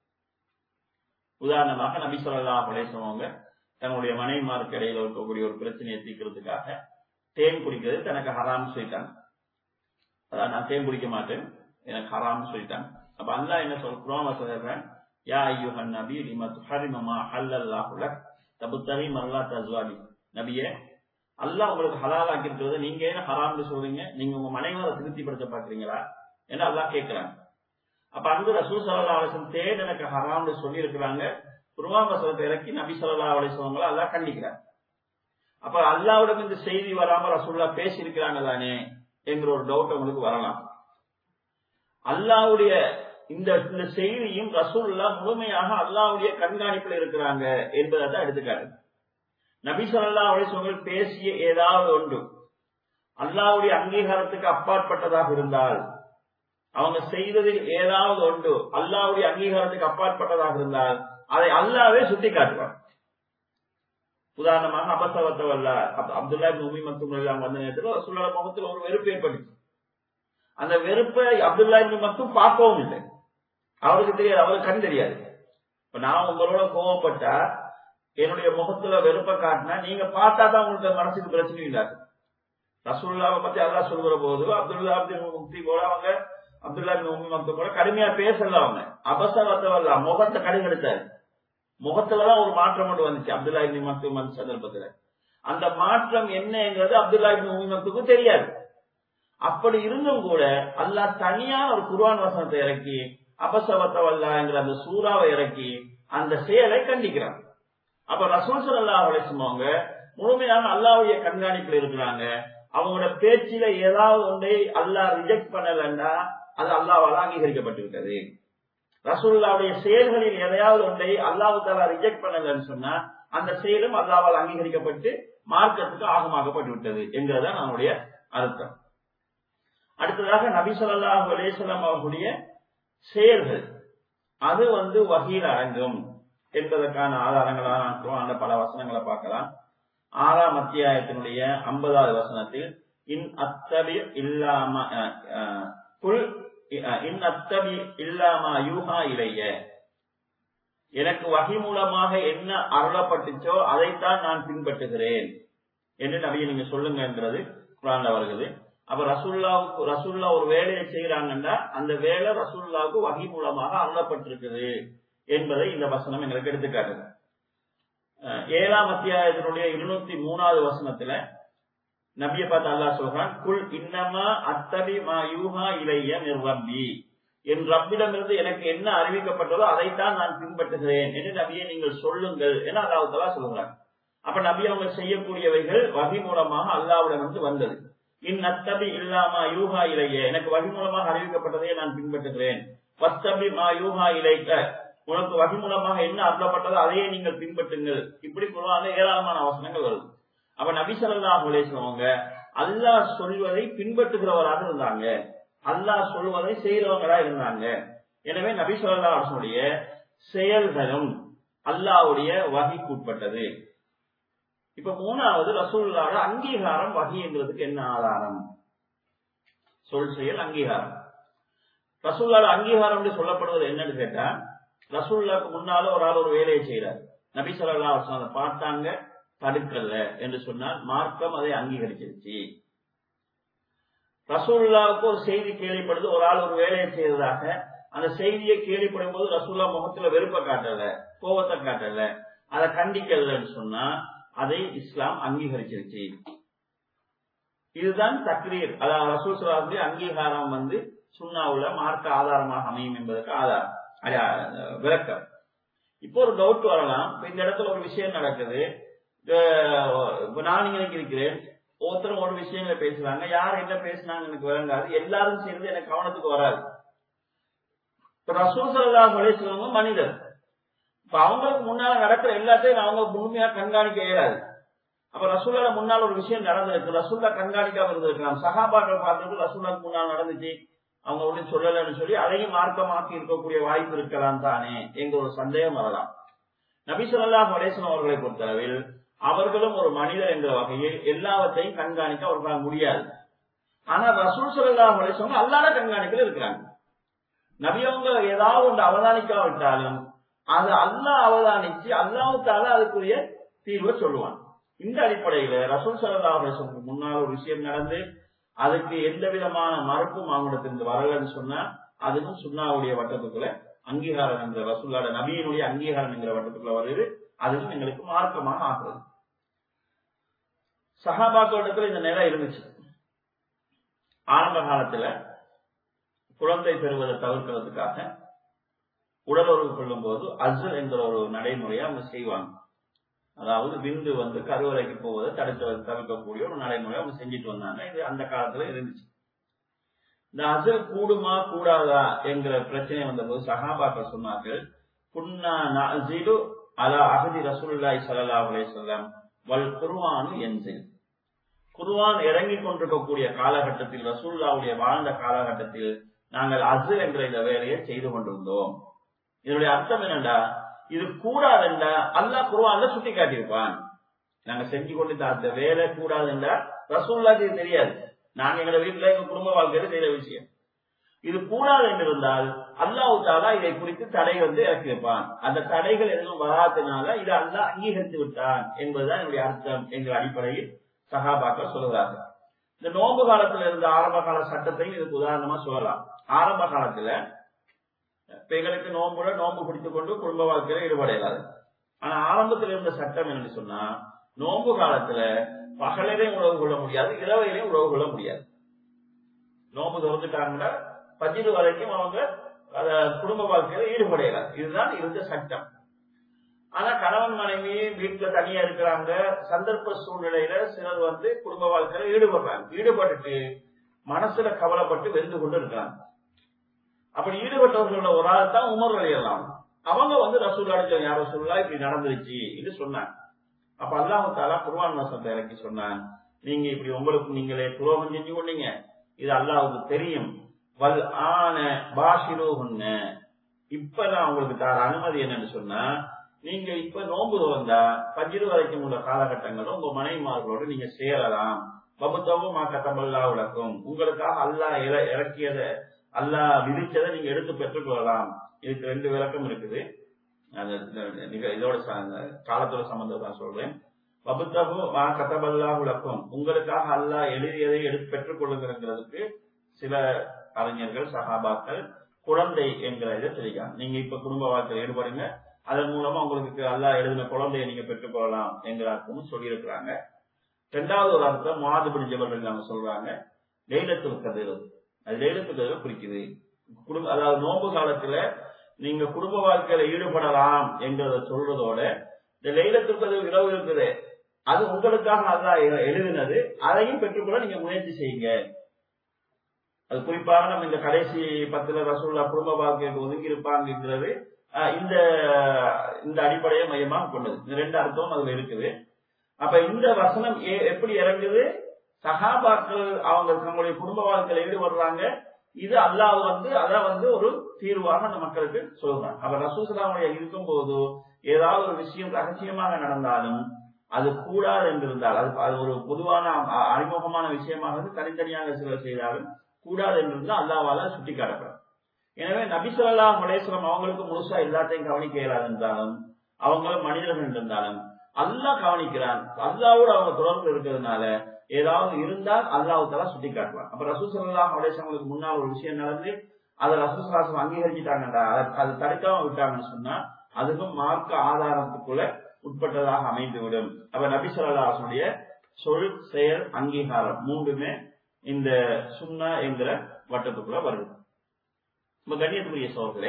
S2: உதாரணமாக நபி சொல்லா படைசவங்க தன்னுடைய மனைவிமாருக்கு இடையில இருக்கக்கூடிய ஒரு பிரச்சனையை தீர்க்கிறதுக்காக தேன் குடிக்கிறது தனக்கு ஹராம் சொல்லிட்டாங்க அதான் நான் தேன் குடிக்க மாட்டேன் எனக்கு ஹராம் சொல்லிட்டாங்க அப்ப அல்லா என்ன சொல்றோம் சொல்றேன் யா ஐயுஹன் நபி லிம துஹரிமமா ஹல்லல்லாஹு லக் தபுத்தகி மல்லா தஸ்வாலி நபியே அல்லாஹ் உங்களுக்கு ஹலால் ஆக்கிருக்கிறத நீங்க ஏன் ஹராம்னு சொல்றீங்க நீங்க உங்க மனைவரை திருப்திப்படுத்த பாக்குறீங்களா ஏன்னா அல்லாஹ் கேட்கிறாங்க அப்ப அங்கு ரசூல் சல்லா அலிசம் தேன் எனக்கு ஹராம்னு சொல்லி இருக்கிறாங்க குருவாமசலத்தை இறக்கி நபி சொல்லா அலிசவங்களை அல்லாஹ் கண்டிக்கிறாங்க அப்ப அல்லாவிடம் இந்த செய்தி வராம ரசூல்லா பேசி இருக்கிறாங்க தானே என்கிற ஒரு டவுட் உங்களுக்கு வரலாம் அல்லாவுடைய இந்த இந்த செய்தியும் ரசூல்லா முழுமையாக அல்லாவுடைய கண்காணிப்பில் இருக்கிறாங்க என்பதை தான் எடுத்துக்காரு நபி சொல்லா அலிசவங்கள் பேசிய ஏதாவது ஒன்று அல்லாவுடைய அங்கீகாரத்துக்கு அப்பாற்பட்டதாக இருந்தால் அவங்க செய்ததில் ஏதாவது ஒன்று அல்லாவுடைய அங்கீகாரத்துக்கு அப்பாற்பட்டதாக இருந்தால் அதை அல்லாவே சுட்டி காட்டுவார் உதாரணமாக அபசவத்தவல்ல அப்துல்லா உமி மற்றும் வந்த நேரத்தில் ரசூல்லா முகத்தில் ஒரு வெறுப்பு ஏற்பட்டுச்சு அந்த வெறுப்பை அப்துல்லா மட்டும் பார்க்கவும் இல்லை அவருக்கு தெரியாது அவருக்கு கண் தெரியாது இப்ப நான் உங்களோட கோவப்பட்டா என்னுடைய முகத்துல வெறுப்பை காட்டினா நீங்க பார்த்தா தான் உங்களுக்கு மனசுக்கு பிரச்சனை இல்லாது ரசூல்லாவை பத்தி அல்லா சொல்கிற போது அப்துல்லா அப்துல் முக்தி போல அவங்க அப்துல்லா உமி மக்து போல கடுமையா பேசல அவங்க அபசவத்தவல்ல முகத்தை கடுங்கெடுத்தாரு முகத்துலதான் ஒரு மாற்றம் மட்டும் வந்துச்சு அப்துல்லா இப்னி மக்தும் அந்த சந்தர்ப்பத்துல அந்த மாற்றம் என்னங்கிறது அப்துல்லா இப்னி உமி மக்துக்கும் தெரியாது அப்படி இருந்தும் கூட அல்லாஹ் தனியான ஒரு குர்வான் வசனத்தை இறக்கி அபசவத்தவல்லாங்கிற அந்த சூறாவை இறக்கி அந்த செயலை கண்டிக்கிறாங்க அப்ப ரசூல் சல்லா அலிஸ்மவங்க முழுமையான அல்லாவுடைய கண்காணிப்புல இருக்கிறாங்க அவங்களோட பேச்சில ஏதாவது ஒன்றை அல்லாஹ் ரிஜெக்ட் பண்ணலன்னா அது அல்லாவால் அங்கீகரிக்கப்பட்டிருக்கிறது ரசூல்லாவுடைய செயல்களில் எதையாவது ஒன்றை அல்லாஹு தாலா ரிஜெக்ட் பண்ணலன்னு சொன்னா அந்த செயலும் அல்லாவால் அங்கீகரிக்கப்பட்டு மார்க்கத்துக்கு ஆகமாக்கப்பட்டு விட்டது என்கிறதான் நம்முடைய அர்த்தம் அடுத்ததாக நபி சொல்லாஹு அலேசல்லாம் அவர்களுடைய செயல்கள் அது வந்து வகையில் அடங்கும் என்பதற்கான ஆதாரங்களாக அந்த பல வசனங்களை பார்க்கலாம் ஆறாம் அத்தியாயத்தினுடைய ஐம்பதாவது வசனத்தில் இன் அத்தபி இல்லாம புல் இன் அத்தபி இல்லாமா யூஹா இளைய எனக்கு வகை மூலமாக என்ன அருளப்பட்டுச்சோ அதைத்தான் நான் பின்பற்றுகிறேன் என்று நபியை நீங்க சொல்லுங்கன்றது குரான்ல வருகிறது அப்ப ரசூல்லாவுக்கு ரசூல்லா ஒரு வேலையை செய்யறாங்கன்னா அந்த வேலை ரசூல்லாவுக்கு வகை மூலமாக அருளப்பட்டிருக்குது என்பதை இந்த வசனம் எங்களுக்கு எடுத்துக்காட்டுது ஏழாம் அத்தியாயத்தினுடைய இருநூத்தி மூணாவது வசனத்துல நபிய பார்த்து அல்லா சொல்றான் குல் இன்னமா அத்தபி மா யூஹா இளைய நிர்வம்பி என் ரப்பிடமிருந்து எனக்கு என்ன அறிவிக்கப்பட்டதோ அதைத்தான் நான் பின்பற்றுகிறேன் என்று நபியை நீங்கள் சொல்லுங்கள் என அல்லாஹலா சொல்கிறாங்க அப்ப நபி அவங்க செய்யக்கூடியவைகள் வகை மூலமாக அல்லாவிடமிருந்து வந்தது இன் அத்தபி இல்லாமா யூஹா இளைய எனக்கு வகை மூலமாக அறிவிக்கப்பட்டதையே நான் பின்பற்றுகிறேன் வஸ்தபி மா யூஹா இலைக்க உனக்கு வகை மூலமாக என்ன அருளப்பட்டதோ அதையே நீங்கள் பின்பற்றுங்கள் இப்படி குரான ஏராளமான அவசரங்கள் வருது அப்ப நபி சொல்லா அவங்க அல்லாஹ் சொல்வதை பின்பற்றுகிறவராக இருந்தாங்க அல்லாஹ் சொல்வதை செய்கிறவங்களா இருந்தாங்க எனவே நபி சொல்லா அவர்களுடைய செயல்களும் அல்லாவுடைய வகைக்குட்பட்டது இப்ப மூணாவது ரசூல்லாவோட அங்கீகாரம் வகைங்கிறதுக்கு என்ன ஆதாரம் சொல் செயல் அங்கீகாரம் ரசூல்லாவோட அங்கீகாரம் சொல்லப்படுவது என்னன்னு கேட்டா ரசூல்லாக்கு முன்னால ஒரு ஆள் ஒரு வேலையை செய்யறாரு நபி சொல்லா அதை பார்த்தாங்க தடுக்கல என்று சொன்னால் மார்க்கம் அதை அங்கீகரிச்சிருச்சு ரசூல்லாவுக்கு ஒரு செய்தி கேள்விப்படுது ஒரு ஆள் ஒரு வேலையை செய்யறதாக அந்த செய்தியை கேள்விப்படும் போது ரசூல்லா முகத்துல வெறுப்ப காட்டல கோபத்தை காட்டல அதை கண்டிக்கலன்னு சொன்னா அதை இஸ்லாம் அங்கீகரிச்சிருச்சு இதுதான் தக்ரீர் அதாவது ரசூல் சொல்லாவுடைய அங்கீகாரம் வந்து சுண்ணாவுல மார்க்க ஆதாரமாக அமையும் என்பதற்கு ஆதாரம் விளக்கம் இப்போ ஒரு டவுட் வரலாம் இந்த இடத்துல ஒரு விஷயம் நடக்குது இப்ப நான் இங்க இருக்கிறேன் ஒருத்தரும் ஒரு விஷயங்களை பேசுறாங்க யார் என்ன பேசினாங்க எனக்கு விளங்காது எல்லாரும் சேர்ந்து எனக்கு கவனத்துக்கு வராது இப்ப ரசூல் சல்லா சொல்லுவங்க மனிதர் இப்ப அவங்களுக்கு முன்னால நடக்கிற எல்லாத்தையும் அவங்க முழுமையா கண்காணிக்க இயலாது அப்ப ரசூல்லால முன்னால் ஒரு விஷயம் நடந்திருக்கு ரசூல்லா கண்காணிக்காம இருந்திருக்கலாம் சகாபாக்கள் பார்த்துட்டு ரசூல்லாக்கு முன்னால் நடந்துச்சு அவங்க ஒன்றும் சொல்லலன்னு சொல்லி அதையும் மார்க்கமாக்கி இருக்கக்கூடிய வாய்ப்பு இருக்கலாம் தானே எங்க ஒரு சந்தேகம் வரலாம் நபி சொல்லா மலேசன் அவர்களை பொறுத்தளவில் அவர்களும் ஒரு மனிதர் என்ற வகையில் எல்லாவற்றையும் கண்காணிக்க அவர்களால் முடியாது ஆனா ரசூல் சல்லாஹ் அலிஸ்வங்க அல்லாத கண்காணிப்பில் இருக்கிறாங்க நபியவங்க ஏதாவது ஒன்று அவதானிக்காவிட்டாலும் அது அல்லாஹ் அவதானிச்சு அல்லாவுத்தால அதுக்குரிய தீர்வை சொல்லுவான் இந்த அடிப்படையில ரசூல் சல்லாஹ் அலிஸ்வங்களுக்கு முன்னால் ஒரு விஷயம் நடந்து அதுக்கு எந்த விதமான மறுப்பும் அவங்களிடத்திலிருந்து வரலன்னு சொன்னா அதுவும் சுண்ணாவுடைய வட்டத்துக்குள்ள அங்கீகாரம் என்ற ரசூல்லாட நபியினுடைய அங்கீகாரம் என்கிற வட்டத்துக்குள்ள வருது அதுவும் எங்களுக்கு மார்க்கமாக ஆகுறது சகாபாக்களிடத்துல இந்த நிலை இருந்துச்சு ஆரம்ப காலத்துல குழந்தை பெறுவதை தவிர்க்கிறதுக்காக உடலுறவு கொள்ளும் போது அசல் என்கிற ஒரு நடைமுறையை அவங்க செய்வாங்க அதாவது விந்து வந்து கருவறைக்கு போவதை தடுத்து தவிர்க்கக்கூடிய ஒரு நடைமுறை அவங்க செஞ்சுட்டு வந்தாங்க இது அந்த காலத்துல இருந்துச்சு இந்த அசல் கூடுமா கூடாதா என்கிற பிரச்சனை வந்தபோது சகாபாக்கள் சொன்னார்கள் குன்னா நசிலு அலா அகதி ரசூலுல்லாய் சல்லா அலே சொல்லம் வல் குருவானு என்சில் குருவான் இறங்கி கொண்டிருக்கக்கூடிய காலகட்டத்தில் ரசூல்லாவுடைய வாழ்ந்த காலகட்டத்தில் நாங்கள் அசல் என்ற இந்த வேலையை செய்து கொண்டிருந்தோம் இதனுடைய அர்த்தம் என்னண்டா இது கூடாதுண்டா அல்லாஹ் குருவான்ல சுட்டி காட்டியிருப்பான் நாங்க செஞ்சு கொண்டு அந்த வேலை கூடாதுண்டா ரசூல்லாக்கு இது தெரியாது நாங்க எங்க வீட்டுல எங்க குடும்ப வாழ்க்கையில செய்யற விஷயம் இது கூடாது என்று இருந்தால் அல்லாஹு தாலா இதை குறித்து தடை வந்து இறக்கி வைப்பான் அந்த தடைகள் எதுவும் வராதனால இதை அல்லாஹ் அங்கீகரித்து விட்டான் என்பதுதான் என்னுடைய அர்த்தம் என்கிற அடிப்படையில் சகாபாக்கள் சொல்கிறார்கள் இந்த நோன்பு காலத்துல இருந்த ஆரம்ப கால சட்டத்தையும் இதுக்கு உதாரணமா சொல்லலாம் ஆரம்ப காலத்துல பெண்களுக்கு நோன்புல நோன்பு பிடித்துக் கொண்டு குடும்ப வாழ்க்கையில ஈடுபடையலாது ஆனா ஆரம்பத்துல இருந்த சட்டம் என்னன்னு சொன்னா நோன்பு காலத்துல பகலையும் உறவு கொள்ள முடியாது இரவையிலையும் உறவு கொள்ள முடியாது நோன்பு திறந்துட்டாங்கன்னா பஜிது வரைக்கும் அவங்க அத குடும்ப வாழ்க்கையில ஈடுபடையலாம் இதுதான் இருந்த சட்டம் ஆனா கணவன் மனைவி வீட்டுல தனியா இருக்கிறாங்க சந்தர்ப்ப சூழ்நிலையில சிலர் வந்து குடும்ப வாழ்க்கையில ஈடுபடுறாங்க ஈடுபட்டுட்டு மனசுல கவலைப்பட்டு வெந்து கொண்டு இருக்கிறாங்க அப்படி ஈடுபட்டவர்களோட ஒரு ஆள் தான் உமர் வழியெல்லாம் அவங்க வந்து ரசூல் அடைஞ்சவங்க யார் ரசூல்லா இப்படி நடந்துருச்சு இது சொன்னாங்க அப்ப அல்லாஹு தாலா குர்வான் வசத்தை இறக்கி சொன்னான் நீங்க இப்படி உங்களுக்கு நீங்களே துரோகம் செஞ்சு கொண்டீங்க இது அல்லாவுக்கு தெரியும் வல் ஆன பாஷிரோகுன்ன இப்ப நான் உங்களுக்கு தர அனுமதி என்னன்னு சொன்னா நீங்க இப்ப நோன்பு வந்தா பஞ்சிரு வரைக்கும் உள்ள காலகட்டங்களும் உங்க மனைவிமார்களோடு நீங்க சேரலாம் பபுத்தவும் மா கத்தமல்லா விளக்கும் உங்களுக்காக அல்லாஹ் இறக்கியதை அல்லாஹ் விதிச்சதை நீங்க எடுத்து பெற்றுக்கொள்ளலாம் இதுக்கு ரெண்டு விளக்கம் இருக்குது இதோட காலத்தோட சம்பந்தம் தான் சொல்றேன் வபுத்தகு மா கத்தபல்லா விளக்கும் உங்களுக்காக அல்லாஹ் எழுதியதை எடுத்து பெற்றுக் கொள்ளுங்கிறதுக்கு சில அறிஞர்கள் சகாபாக்கள் குழந்தை என்கிற இதை தெரியும் நீங்க இப்ப குடும்ப வாழ்க்கையில் ஈடுபடுங்க அதன் மூலமா உங்களுக்கு அல்லாஹ் எழுதின குழந்தையை நீங்க பெற்றுக்கொள்ளலாம் என்கிற அர்த்தமும் சொல்லியிருக்கிறாங்க ரெண்டாவது ஒரு அர்த்தம் மாதுபடி ஜபர்கள் அவங்க சொல்றாங்க லைலத்துல் கதிர் அது லைலத்துல் கதிர் குறிக்குது குடும்ப அதாவது நோன்பு காலத்துல நீங்க குடும்ப வாழ்க்கையில ஈடுபடலாம் என்கிறத சொல்றதோட இந்த லைலத்துல் கதிர் இரவு இருக்குது அது உங்களுக்காக அல்லாஹ் எழுதினது அதையும் பெற்றுக்கொள்ள நீங்க முயற்சி செய்யுங்க அது குறிப்பாக நம்ம இந்த கடைசி பத்துல ரசூல்லா குடும்ப வாழ்க்கைக்கு ஒதுங்கி இருப்பாங்கிறது இந்த இந்த அடிப்படையை மையமாக கொண்டது இந்த ரெண்டு அர்த்தம் அதுல இருக்குது அப்ப இந்த வசனம் எப்படி இறங்குது சகாபாக்கள் அவங்க தங்களுடைய குடும்ப வாழ்க்கையில ஈடுபடுறாங்க இது அல்லாஹ் வந்து அத வந்து ஒரு தீர்வாக அந்த மக்களுக்கு சொல்றாங்க அப்ப ரசூசலாவுடைய இருக்கும் போது ஏதாவது ஒரு விஷயம் ரகசியமாக நடந்தாலும் அது கூடாது என்றிருந்தால் அது அது ஒரு பொதுவான அறிமுகமான விஷயமாக தனித்தனியாக சிலர் செய்தாலும் கூடாது என்றிருந்தால் அல்லாவால சுட்டி காட்டப்படும் எனவே நபிசல்லா மலேஸ்வரம் அவங்களுக்கு முழுசா எல்லாத்தையும் கவனிக்க இயலாது என்றாலும் அவங்களும் மனிதர்கள் இருந்தாலும் அல்லாஹ் கவனிக்கிறான் அல்லாவோட அவங்க தொடர்பு இருக்கிறதுனால ஏதாவது இருந்தால் அல்லாஹு தலா சுட்டி காட்டுவான் அப்ப ரசூசல்லா மலேஸ்வரங்களுக்கு முன்னால் ஒரு விஷயம் நடந்து அதை ரசூசலாசம் அங்கீகரிச்சுட்டாங்கடா அது தடுக்காம விட்டாங்கன்னு சொன்னா அதுக்கும் மார்க்க ஆதாரத்துக்குள்ள உட்பட்டதாக அமைந்துவிடும் அப்ப நபிசல்லாசனுடைய சொல் செயல் அங்கீகாரம் மூன்றுமே இந்த சுண்ணா என்கிற வட்டத்துக்குள்ள வருது இப்ப கண்ணியத்துக்குரிய சோர்களே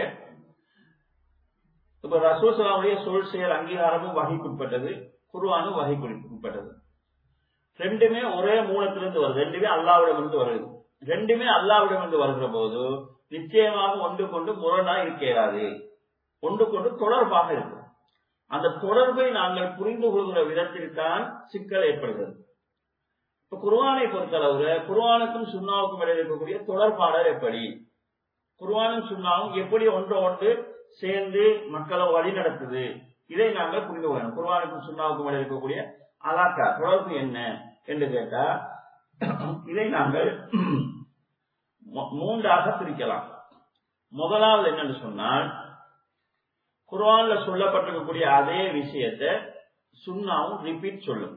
S2: இப்ப ரசூசலாவுடைய சொல் செயல் அங்கீகாரமும் வகைக்குட்பட்டது குருவானும் வகைக்குட்பட்டது ரெண்டுமே ஒரே மூலத்திலிருந்து வருது ரெண்டுமே அல்லாவிடம் இருந்து வருது ரெண்டுமே அல்லாவிடம் இருந்து வருகிற போது நிச்சயமாக ஒன்று கொண்டு முரணா இருக்கிறாது ஒன்று கொண்டு தொடர்பாக இருக்கும் அந்த தொடர்பை நாங்கள் புரிந்து கொள்கிற விதத்தில் தான் சிக்கல் ஏற்படுகிறது இப்ப குர்வானை பொறுத்தளவுல குர்வானுக்கும் சுண்ணாவுக்கும் இடையில் இருக்கக்கூடிய தொடர்பாடல் எப்படி குர்வானும் சுண்ணாவும் எப்படி ஒன்று ஒன்று சேர்ந்து மக்களை வழி நடத்துது இதை நாங்கள் புரிந்து கொள்ளணும் குர்வானுக்கும் சுண்ணாவுக்கும் இடையில் இருக்கக்கூடிய அலாக்கா தொடர்பு என்ன என்று கேட்டா இதை நாங்கள் மூன்றாக பிரிக்கலாம் முதலாவது என்னன்னு சொன்னால் குர்ஆன்ல சொல்லப்பட்டிருக்கக்கூடிய அதே விஷயத்தை சுண்ணாவும் ரிப்பீட் சொல்லும்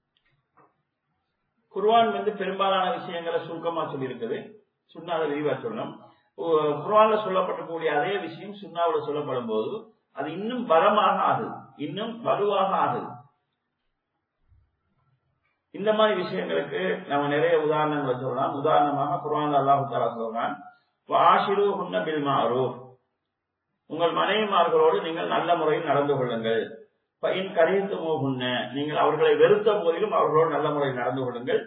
S2: குர்ஆன் வந்து பெரும்பாலான விஷயங்களை சுருக்கமா சொல்லியிருக்குது சுண்ணாவை விரிவா சொல்லணும் குர்ஆன்ல சொல்லப்பட்டிருக்கக்கூடிய அதே விஷயம் சுண்ணாவில் சொல்லப்படும் போது அது இன்னும் பலமாக ஆகுது இன்னும் வலுவாக ஆகுது இந்த மாதிரி விஷயங்களுக்கு நம்ம நிறைய உதாரணங்களை சொல்லலாம் உதாரணமாக குர்ஆன் அல்லாஹு தாலா சொல்றான் வாஷிரு ஹுன்ன பில் மாரூஃப் உங்கள் மனைவிமார்களோடு நீங்கள் நல்ல முறையில் நடந்து கொள்ளுங்கள் பையன் கரையத்துமோ உண்ண நீங்கள் அவர்களை வெறுத்த போதிலும் அவர்களோடு நல்ல முறையில் நடந்து கொள்ளுங்கள்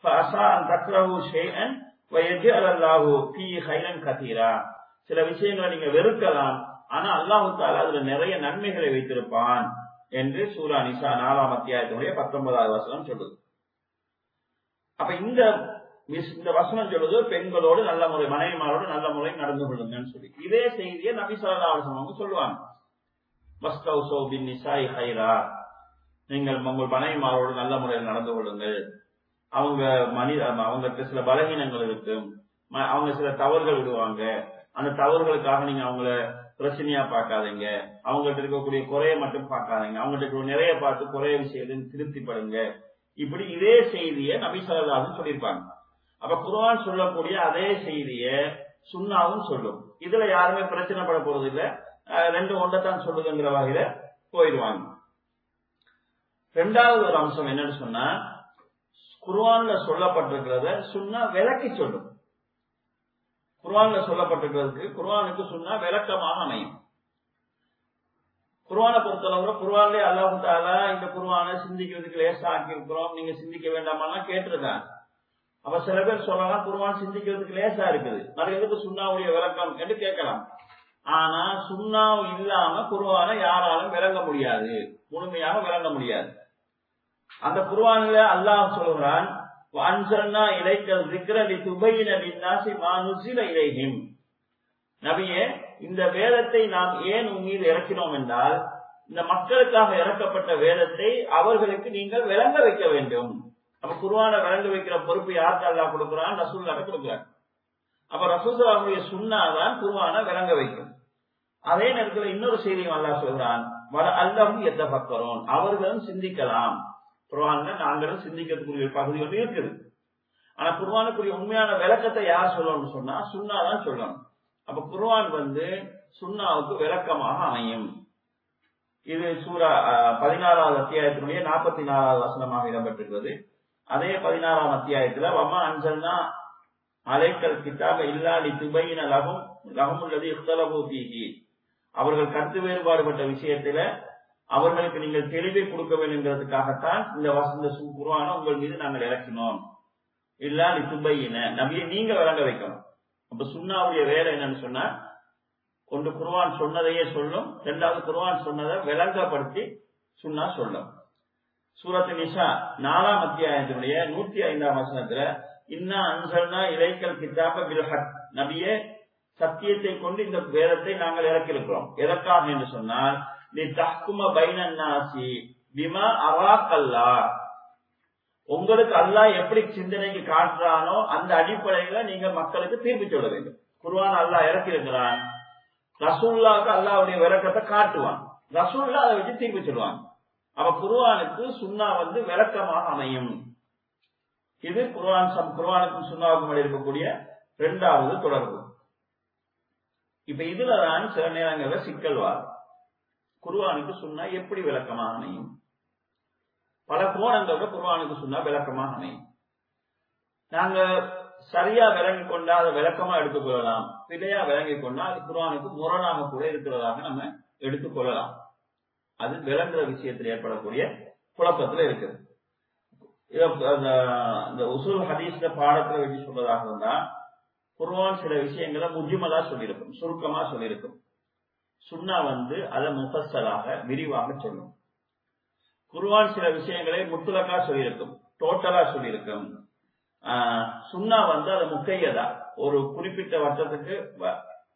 S2: சில விஷயங்களை நீங்க வெறுக்கலாம் ஆனா அல்லாஹு தாலா அதுல நிறைய நன்மைகளை வைத்திருப்பான் என்று சூரா நிசா நாலாம் அத்தியாயத்தினுடைய பத்தொன்பதாவது வசனம் சொல்லுது அப்ப இந்த இந்த வசனம் சொல்லுது பெண்களோடு நல்ல முறை மனைவிமாரோடு நல்ல முறை நடந்து கொள்ளுங்கன்னு சொல்லி இதே செய்தியை நபி சொல்லா அவங்க சொல்லுவாங்க நீங்கள் உங்கள் மனைவிமாரோடு நல்ல முறையில் நடந்து கொள்ளுங்கள் அவங்க மனித அவங்களுக்கு சில பலகீனங்கள் இருக்கும் அவங்க சில தவறுகள் விடுவாங்க அந்த தவறுகளுக்காக நீங்க அவங்கள பிரச்சனையா பார்க்காதீங்க அவங்ககிட்ட இருக்கக்கூடிய குறைய மட்டும் பார்க்காதீங்க அவங்ககிட்ட நிறைய பார்த்து குறைய விஷயத்தையும் திருப்திப்படுங்க இப்படி இதே செய்தியை நபி சொல்லலான்னு சொல்லியிருப்பாங்க அப்ப குர்ஆன் சொல்லக்கூடிய அதே செய்திய சுண்ணாவும் சொல்லும் இதுல யாருமே பிரச்சனைப்பட போறது இல்ல ரெண்டு ஒன்றத்தான் சொல்லுதுங்கிற வகையில போயிடுவாங்க ரெண்டாவது ஒரு அம்சம் என்னன்னு சொன்னா குர்ஆன்ல சொல்லப்பட்டிருக்கிறத சுண்ணா விளக்கி சொல்லும் குர்ஆன்ல சொல்லப்பட்டிருக்கிறதுக்கு குர்ஆனுக்கு சொன்னா விளக்கமாக அமையும் குர்ஆனை பொறுத்தளவுல குர்ஆன்லயே அல்லாஹு தாலா இந்த குர்ஆனை சிந்திக்கிறதுக்கு லேசா ஆக்கி இருக்கிறோம் நீங்க சிந்திக்க வேண்டாமான்னா கேட்டிருக்காங்க அப்ப சில பேர் சொல்லலாம் குர்ஆன் சிந்திக்கிறதுக்கு லேசா இருக்குது அது எதுக்கு சுண்ணாவுடைய விளக்கம் என்று கேட்கலாம் ஆனா சுண்ணாவு இல்லாம குர்ஆனை யாராலும் விளங்க முடியாது முழுமையாக விளங்க முடியாது அந்த குர்ஆனில அல்லாஹ் சொல்கிறான் அன்சல்னா இலைக்கல் திக்ரலி துபையின லின்னாசி மானுசில இலைஹிம் நபியே இந்த வேதத்தை நாம் ஏன் உன் மீது இறக்கினோம் என்றால் இந்த மக்களுக்காக இறக்கப்பட்ட வேதத்தை அவர்களுக்கு நீங்கள் விளங்க வைக்க வேண்டும் அப்ப குருவான விளங்க வைக்கிற பொறுப்பு யாருக்கு அல்லா கொடுக்குறான் ரசூல்லாட்ட கொடுக்குறாங்க அப்ப ரசூல்லாவுடைய சுண்ணாதான் குருவான விளங்க வைக்கும் அதே நேரத்தில் இன்னொரு செய்தியும் அல்லா சொல்கிறான் வர அல்லவும் எத்த பக்கறோம் அவர்களும் சிந்திக்கலாம் குர்வான்ல நாங்களும் சிந்திக்கிறதுக்குரிய பகுதி வந்து இருக்குது ஆனா குர்வானுக்குரிய உண்மையான விளக்கத்தை யார் சொல்லணும்னு சொன்னா சுண்ணாதான் சொல்லணும் அப்ப குர்வான் வந்து சுண்ணாவுக்கு விளக்கமாக அமையும் இது சூரா பதினாறாவது அத்தியாயத்தினுடைய நாற்பத்தி நாலாவது வசனமாக இடம்பெற்றிருக்கிறது அதே பதினாறாம் அத்தியாயத்துல வம்மா அஞ்சல்னா அலைக்கல் கிட்டாக இல்லாடி துபையின லகம் லகம் உள்ளது இஃப்தலபு தீகி அவர்கள் கருத்து வேறுபாடுபட்ட விஷயத்துல அவர்களுக்கு நீங்கள் தெளிவை கொடுக்க வேண்டுங்கிறதுக்காகத்தான் இந்த வசந்த குருவான உங்கள் மீது நாங்கள் இறக்கினோம் இல்லா துபையின நபியை நீங்க விளங்க வைக்கணும் அப்ப சுண்ணாவுடைய வேலை என்னன்னு சொன்னா ஒன்று குருவான் சொன்னதையே சொல்லும் இரண்டாவது குருவான் சொன்னதை விளங்கப்படுத்தி சுண்ணா சொல்லும் சூரத்து நிஷா நாலாம் அத்தியாயத்தினுடைய நூத்தி ஐந்தாம் வசனத்துல இன்னா அன்சல்னா இலைக்கல் கித்தாப பில்ஹக் நபியே சத்தியத்தை கொண்டு இந்த வேதத்தை நாங்கள் இறக்கியிருக்கிறோம் எதற்காக என்று சொன்னால் நீ தஹ்கும பைனன்னாசி பிமா அவாக்கல்லா உங்களுக்கு அல்லாஹ் எப்படி சிந்தனைக்கு காட்டுறானோ அந்த அடிப்படையில நீங்க மக்களுக்கு தீர்ப்பு சொல்ல வேண்டும் குருவான் அல்லாஹ் இறக்கி இருக்கிறான் ரசூல்லாவுக்கு அல்லாவுடைய விளக்கத்தை காட்டுவான் ரசூல்லா அதை வச்சு தீர்ப்பு சொல்லுவாங்க அப்ப குருவானுக்கு சுண்ணா வந்து விளக்கமாக அமையும் இது குர்ஆன் சம் குர்ஆனுக்கும் சுண்ணாவுக்கும் இருக்கக்கூடிய இரண்டாவது தொடர்பு இப்ப இதுலதான் சில நேரங்கள்ல சிக்கல் வரும் குர்ஆனுக்கு சொன்னா எப்படி விளக்கமாக அமையும் பல கோணங்களோட குர்ஆனுக்கு சொன்னா விளக்கமாக அமையும் நாங்க சரியா விளங்கி கொண்டா அதை விளக்கமா எடுத்துக்கொள்ளலாம் பிழையா விளங்கி கொண்டா அது குர்ஆனுக்கு முரணாக கூட இருக்கிறதாக நம்ம எடுத்துக்கொள்ளலாம் அது விளங்குற விஷயத்தில் ஏற்படக்கூடிய குழப்பத்துல இருக்குது இந்த உசூல் ஹதீஸ்ல பாடத்துல வச்சு சொல்றதாக இருந்தா குர்ஆன் சில விஷயங்களை முஜிமலா சொல்லியிருக்கும் சுருக்கமா சொல்லியிருக்கும் சுண்ணா வந்து அதை முஃபஸ்ஸலாக விரிவாக சொல்லும் குர்ஆன் சில விஷயங்களை முத்துலக்கா சொல்லியிருக்கும் டோட்டலா சொல்லியிருக்கும் சுண்ணா வந்து அதை முக்கையதா ஒரு குறிப்பிட்ட வட்டத்துக்கு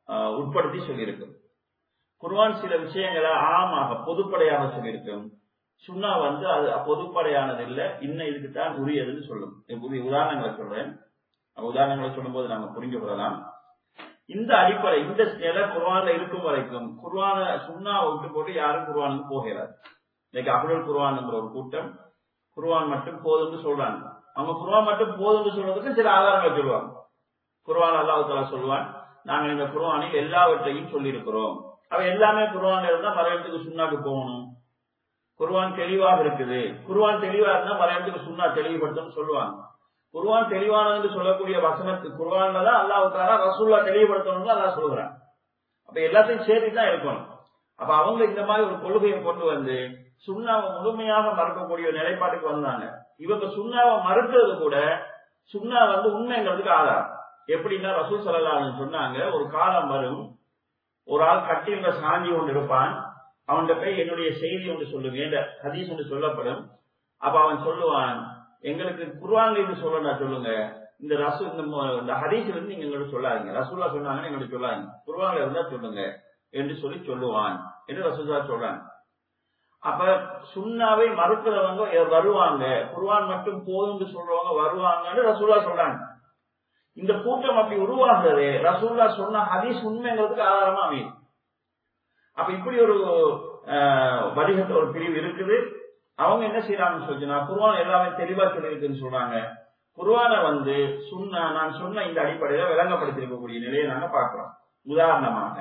S2: உட்படுத்தி சொல்லியிருக்கும் குர்ஆன் சில விஷயங்களை ஆமாக பொதுப்படையாக சொல்லியிருக்கும் சுண்ணா வந்து அது பொதுப்படையானது இல்ல இன்னும் இதுக்கு தான் உரியதுன்னு சொல்லும் புதிய உதாரணங்களை சொல்றேன் உதாரணங்களை சொல்லும் போது நாங்க புரிஞ்சு கொள்ளலாம் இந்த அடிப்படை இந்த நிலை குர்வான்ல இருக்கும் வரைக்கும் குர்வான சுண்ணாவை விட்டு போட்டு யாரும் குர்வானுக்கு போகிறார் இன்னைக்கு அபுல் குர்வான்ங்கிற ஒரு கூட்டம் குர்வான் மட்டும் போதும்னு சொல்றாங்க அவங்க குர்வான் மட்டும் போதும்னு சொல்றதுக்கு சில ஆதாரங்கள் சொல்லுவாங்க குர்வான் அல்லாஹால சொல்லுவான் நாங்கள் இந்த குர்வானில் எல்லாவற்றையும் சொல்லியிருக்கிறோம் அவ எல்லாமே குர்வான் இருந்தா மறையத்துக்கு சுண்ணாக்கு போகணும் குர்வான் தெளிவாக இருக்குது குர்வான் தெளிவா இருந்தா மறையத்துக்கு சுண்ணா தெளிவுபடுத்தணும்னு சொல்லுவாங்க குர்வான் தெளிவானது சொல்லக்கூடிய வசனத்து குர்வான்ல தான் அல்லாவுக்காரா ரசூல்லா தெளிவுபடுத்தணும்னு அல்லா சொல்லுறான் அப்ப எல்லாத்தையும் சேர்த்து தான் இருக்கணும் அப்ப அவங்க இந்த மாதிரி ஒரு கொள்கையை கொண்டு வந்து சுண்ணாவை முழுமையாக மறுக்கக்கூடிய நிலைப்பாட்டுக்கு வந்தாங்க இவங்க சுண்ணாவை மறுக்கிறது கூட சுண்ணா வந்து உண்மைங்கிறதுக்கு ஆதாரம் எப்படின்னா ரசூல் சல்லான்னு சொன்னாங்க ஒரு காலம் வரும் ஒரு ஆள் கட்டில சாஞ்சி கொண்டு இருப்பான் அவன்கிட்ட போய் என்னுடைய செய்தி ஒன்று சொல்லுங்க ஹதீஸ் ஒன்று சொல்லப்படும் அப்ப அவன் சொல்லுவான் எங்களுக்கு குர்வான்ல இது சொல்லணும் சொல்லுங்க இந்த ரசூ இந்த ஹதீஸ்ல இருந்து நீங்க எங்களோட சொல்லாதீங்க ரசூல்லா சொன்னாங்கன்னு எங்களோட சொல்லாதீங்க குர்வான்ல இருந்தா சொல்லுங்க என்று சொல்லி சொல்லுவான் என்று ரசூல்லா சொல்றாங்க அப்ப சுண்ணாவை மறுக்கிறவங்க வருவாங்க குர்வான் மட்டும் போதும்னு சொல்றவங்க வருவாங்கன்னு ரசூல்லா சொல்றாங்க இந்த கூட்டம் அப்படி உருவாகிறது ரசூல்லா சொன்ன ஹதீஸ் உண்மைங்கிறதுக்கு ஆதாரமா அமையும் அப்ப இப்படி ஒரு வடிகட்ட ஒரு பிரிவு இருக்குது அவங்க என்ன செய்யறாங்கன்னு சொல்லிச்சுன்னா குர்வான் எல்லாமே தெளிவா சொல்லியிருக்குன்னு சொல்றாங்க குர்வானை வந்து சுண்ணா நான் சொன்ன இந்த அடிப்படையில விளங்கப்படுத்திருக்கக்கூடிய நிலையை நாங்க பார்க்கிறோம் உதாரணமாக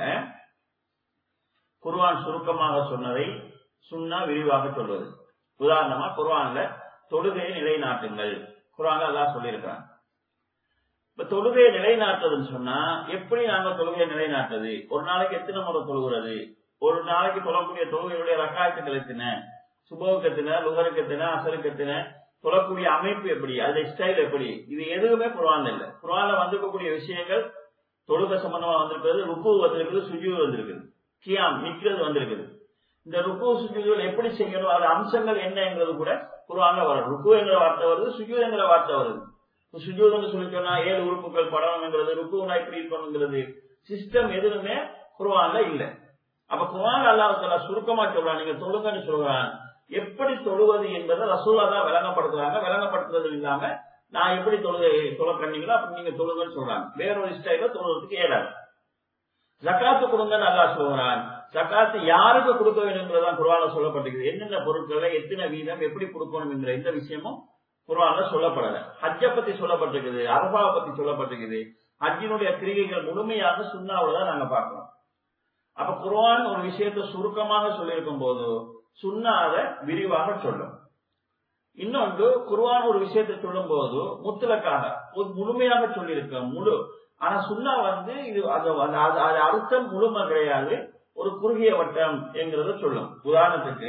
S2: குர்வான் சுருக்கமாக சொன்னதை சுண்ணா விரிவாக சொல்வது உதாரணமா குர்வான்ல தொழுகையை நிலைநாட்டுங்கள் குர்வான்ல எல்லாம் சொல்லியிருக்கிறாங்க இப்ப தொழுகையை நிலைநாட்டுறதுன்னு சொன்னா எப்படி நாங்க தொழுகையை நிலைநாட்டுறது ஒரு நாளைக்கு எத்தனை முறை தொழுகிறது ஒரு நாளைக்கு தொழக்கூடிய தொழுகையுடைய ரக்காயத்துக்கள் எத்தனை சுபவுக்கு எத்தனை லுகருக்கு எத்தனை அசருக்கு எத்தனை தொழக்கூடிய அமைப்பு எப்படி அதோட ஸ்டைல் எப்படி இது எதுவுமே குரான் இல்லை குரான்ல வந்திருக்கக்கூடிய விஷயங்கள் தொழுகை சம்பந்தமா வந்திருக்கிறது ருக்கு வந்திருக்குது சுஜு வந்திருக்குது கியாம் நிக்கிறது வந்திருக்குது இந்த ருக்கு சுஜுகள் எப்படி செய்யணும் அது அம்சங்கள் என்னங்கிறது கூட குரான்ல வரும் ருக்கு என்கிற வார்த்தை வருது சுஜு என்கிற வார்த்தை வருது சுஜூதுன்னு சொல்லி சொன்னா ஏழு உறுப்புகள் படணுங்கிறது ருக்குனா இப்படி இருக்கணுங்கிறது சிஸ்டம் எதுவுமே குருவான்ல இல்ல அப்ப குருவான் அல்லாஹால சுருக்கமா சொல்றான் நீங்க தொழுங்கன்னு சொல்றான் எப்படி தொழுவது என்பதை ரசூலா தான் விளங்கப்படுத்துறாங்க விளங்கப்படுத்துறது இல்லாம நான் எப்படி தொழுகை தொலை பண்ணீங்களோ அப்படி நீங்க தொழுங்கன்னு சொல்றாங்க வேறொரு ஸ்டைல தொழுறதுக்கு ஏறாது ஜக்காத்து கொடுங்கன்னு அல்லா சொல்றான் ஜக்காத்து யாருக்கு கொடுக்க வேணுங்கிறதான் குருவான சொல்லப்பட்டிருக்குது என்னென்ன பொருட்களை எத்தனை வீதம் எப்படி கொடுக்கணும் என்கிற எந்த விஷயமும் குர்ஆன்ல சொல்லப்படல ஹஜ்ஜ பத்தி சொல்லப்பட்டிருக்குது அரபாவை பத்தி சொல்லப்பட்டிருக்குது ஹஜ்ஜினுடைய கிரிகைகள் முழுமையாக சுண்ணாவில தான் நாங்க பார்க்கிறோம் அப்ப குர்ஆன் ஒரு விஷயத்தை சுருக்கமாக சொல்லியிருக்கும் போது சுண்ணாத விரிவாக சொல்லும் இன்னொன்று குர்ஆன் ஒரு விஷயத்தை சொல்லும் போது முத்தலக்காக முழுமையாக சொல்லியிருக்க முழு ஆனா சுண்ணா வந்து இது அது அர்த்தம் முழுமை கிடையாது ஒரு குறுகிய வட்டம் என்கிறத சொல்லும் உதாரணத்துக்கு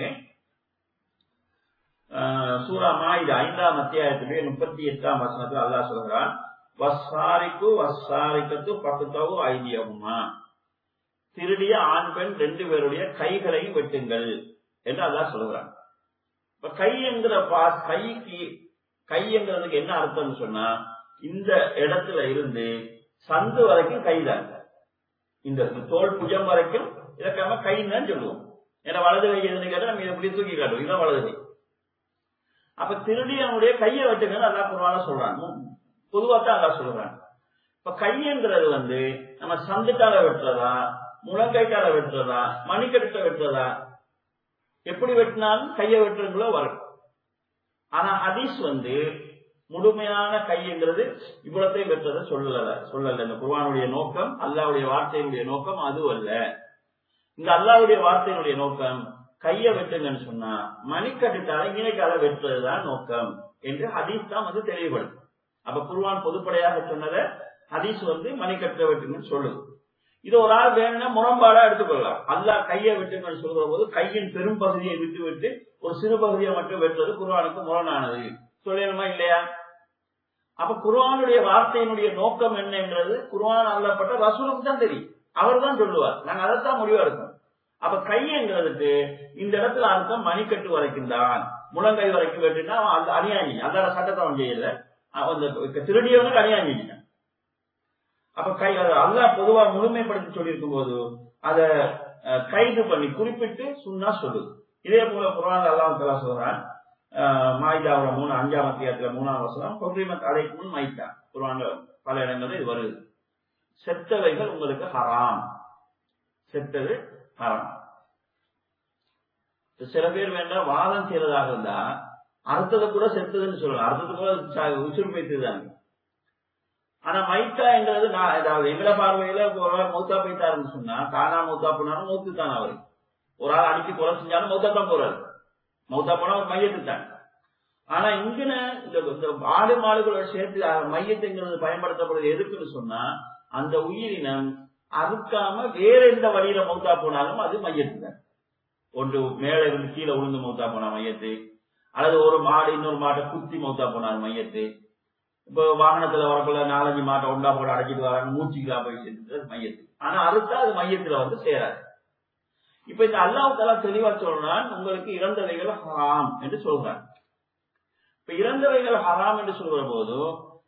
S2: சூரா மாயுது ஐந்தாம் அத்தியாயத்திலே முப்பத்தி எட்டாம் வசனத்தில் அல்லாஹ் சொல்கிறான் வஸ்ஸாரிக்கு வஸ்ஸாரிக்கத்து பக்குத்தவு ஐதியகுமா திருடிய ஆண் பெண் ரெண்டு பேருடைய கைகளையும் வெட்டுங்கள் என்று அல்லாஹ் சொல்கிறான் இப்ப கை என்கிற பாஸ் கைக்கு கை என்கிறதுக்கு என்ன அர்த்தம்னு சொன்னா இந்த இடத்துல இருந்து சந்து வரைக்கும் கைதான் இந்த தோல் புஜம் வரைக்கும் இதற்காக கைன்னு தான் சொல்லுவோம் ஏன்னா வலது கை எதுன்னு கேட்டா நம்ம இதை இப்படி தூக்கி காட்டுவோம் இதுதான் வலது கை அப்ப திருடியனுடைய கையை வெட்டுங்கன்னு அல்லா குருவான சொல்றாங்க பொதுவா தான் அல்லா சொல்றாங்க இப்ப கைங்கிறது வந்து நம்ம சந்துட்டால வெட்டுறதா முழங்கைட்டால வெட்டுறதா மணிக்கட்ட வெட்டுறதா எப்படி வெட்டினாலும் கையை வெட்டுறதுல வரும் ஆனா ஹதீஸ் வந்து முழுமையான கைங்கிறது இவ்வளத்தையும் வெற்றதை சொல்லல சொல்லல இந்த குர்வானுடைய நோக்கம் அல்லாவுடைய வார்த்தையினுடைய நோக்கம் அது அல்ல இந்த அல்லாவுடைய வார்த்தையினுடைய நோக்கம் கைய வெட்டுங்கன்னு சொன்னா மணிக்கட்டுட்டால இணைக்கால வெட்டுறதுதான் நோக்கம் என்று ஹதீஸ் தான் வந்து தெளிவுபடும் அப்ப குர்வான் பொதுப்படையாக சொன்னதை ஹதீஸ் வந்து மணிக்கட்ட வெட்டுங்கன்னு சொல்லுது இது ஒரு ஆள் வேணும்னா முரம்பாடா எடுத்துக்கொள்ளலாம் அல்லாஹ் கையை வெட்டுங்கன்னு சொல்கிற போது கையின் பெரும் பகுதியை விட்டு விட்டு ஒரு சிறு பகுதியை மட்டும் வெட்டுறது குர்வானுக்கு முரணானது சொல்லணுமா இல்லையா அப்ப குர்வானுடைய வார்த்தையினுடைய நோக்கம் என்னன்றது குர்வான் அல்லப்பட்ட ரசூலுக்கு தான் தெரியும் அவர் தான் சொல்லுவார் நாங்க அதைத்தான் முடிவா இருக்கோம் அப்ப கைங்கிறதுக்கு இந்த இடத்துல அர்த்தம் மணிக்கட்டு வரைக்கும் தான் முழங்கை வரைக்கும் வெட்டினா அவன் அநியாயி அல்லாத சட்டத்தை அவன் செய்யல அந்த திருடியவனுக்கு அநியாயி அப்ப கை அல்லா பொதுவா முழுமைப்படுத்தி சொல்லியிருக்கும் போது அத கைது பண்ணி குறிப்பிட்டு சுண்ணா சொல்லுது இதே போல குரான் அல்லாஹ் தலா சொல்றான் மாய்தாவோட மூணு அஞ்சாம் அத்தியாயத்துல மூணாம் வசனம் பொக்ரிமத் அழைக்கும் மைத்தா குரான்ல பல இடங்களில் இது வருது செத்தவைகள் உங்களுக்கு ஹராம் செத்தது ஹராம் சில பேர் வேண்டாம் வாதம் செய்யறதாக இருந்தா அர்த்தத்தை கூட செத்ததுன்னு சொல்லலாம் அர்த்தத்தை கூட உசுறு போய்த்துதாங்க ஆனா மைத்தா என்றது நான் அதாவது எங்கட பார்வையில ஒரு ஆள் மௌத்தா போயிட்டாருன்னு சொன்னா தானா மௌத்தா போனாலும் மௌத்து தான் அவரு ஒரு ஆள் அடிச்சு கொலை செஞ்சாலும் மௌத்தா தான் போறாரு மௌத்தா போனா ஒரு மையத்து தான் ஆனா இங்கன இந்த ஆடு மாடுகளோட சேர்த்து மையத்துங்கிறது பயன்படுத்தப்படுறது எதுக்குன்னு சொன்னா அந்த உயிரினம் அறுக்காம வேற எந்த வழியில மௌத்தா போனாலும் அது மையத்து தான் ஒன்று மேல இருந்து கீழே விழுந்து மௌத்தா போனா மையத்து அல்லது ஒரு மாடு இன்னொரு மாட்டை குத்தி மௌத்தா போனார் மையத்து இப்போ வாகனத்துல வரக்குள்ள நாலஞ்சு மாட்டை ஒண்டா போட அடைச்சிட்டு வராங்க மூச்சுக்கா போய் சேர்ந்து மையத்து ஆனா அறுத்தா அது மையத்துல வந்து சேராது இப்ப இந்த அல்லாஹ் தலா தெளிவா சொல்றான் உங்களுக்கு இறந்தவைகள் ஹராம் என்று சொல்றான் இப்ப இறந்தவைகள் ஹராம் என்று சொல்ற போது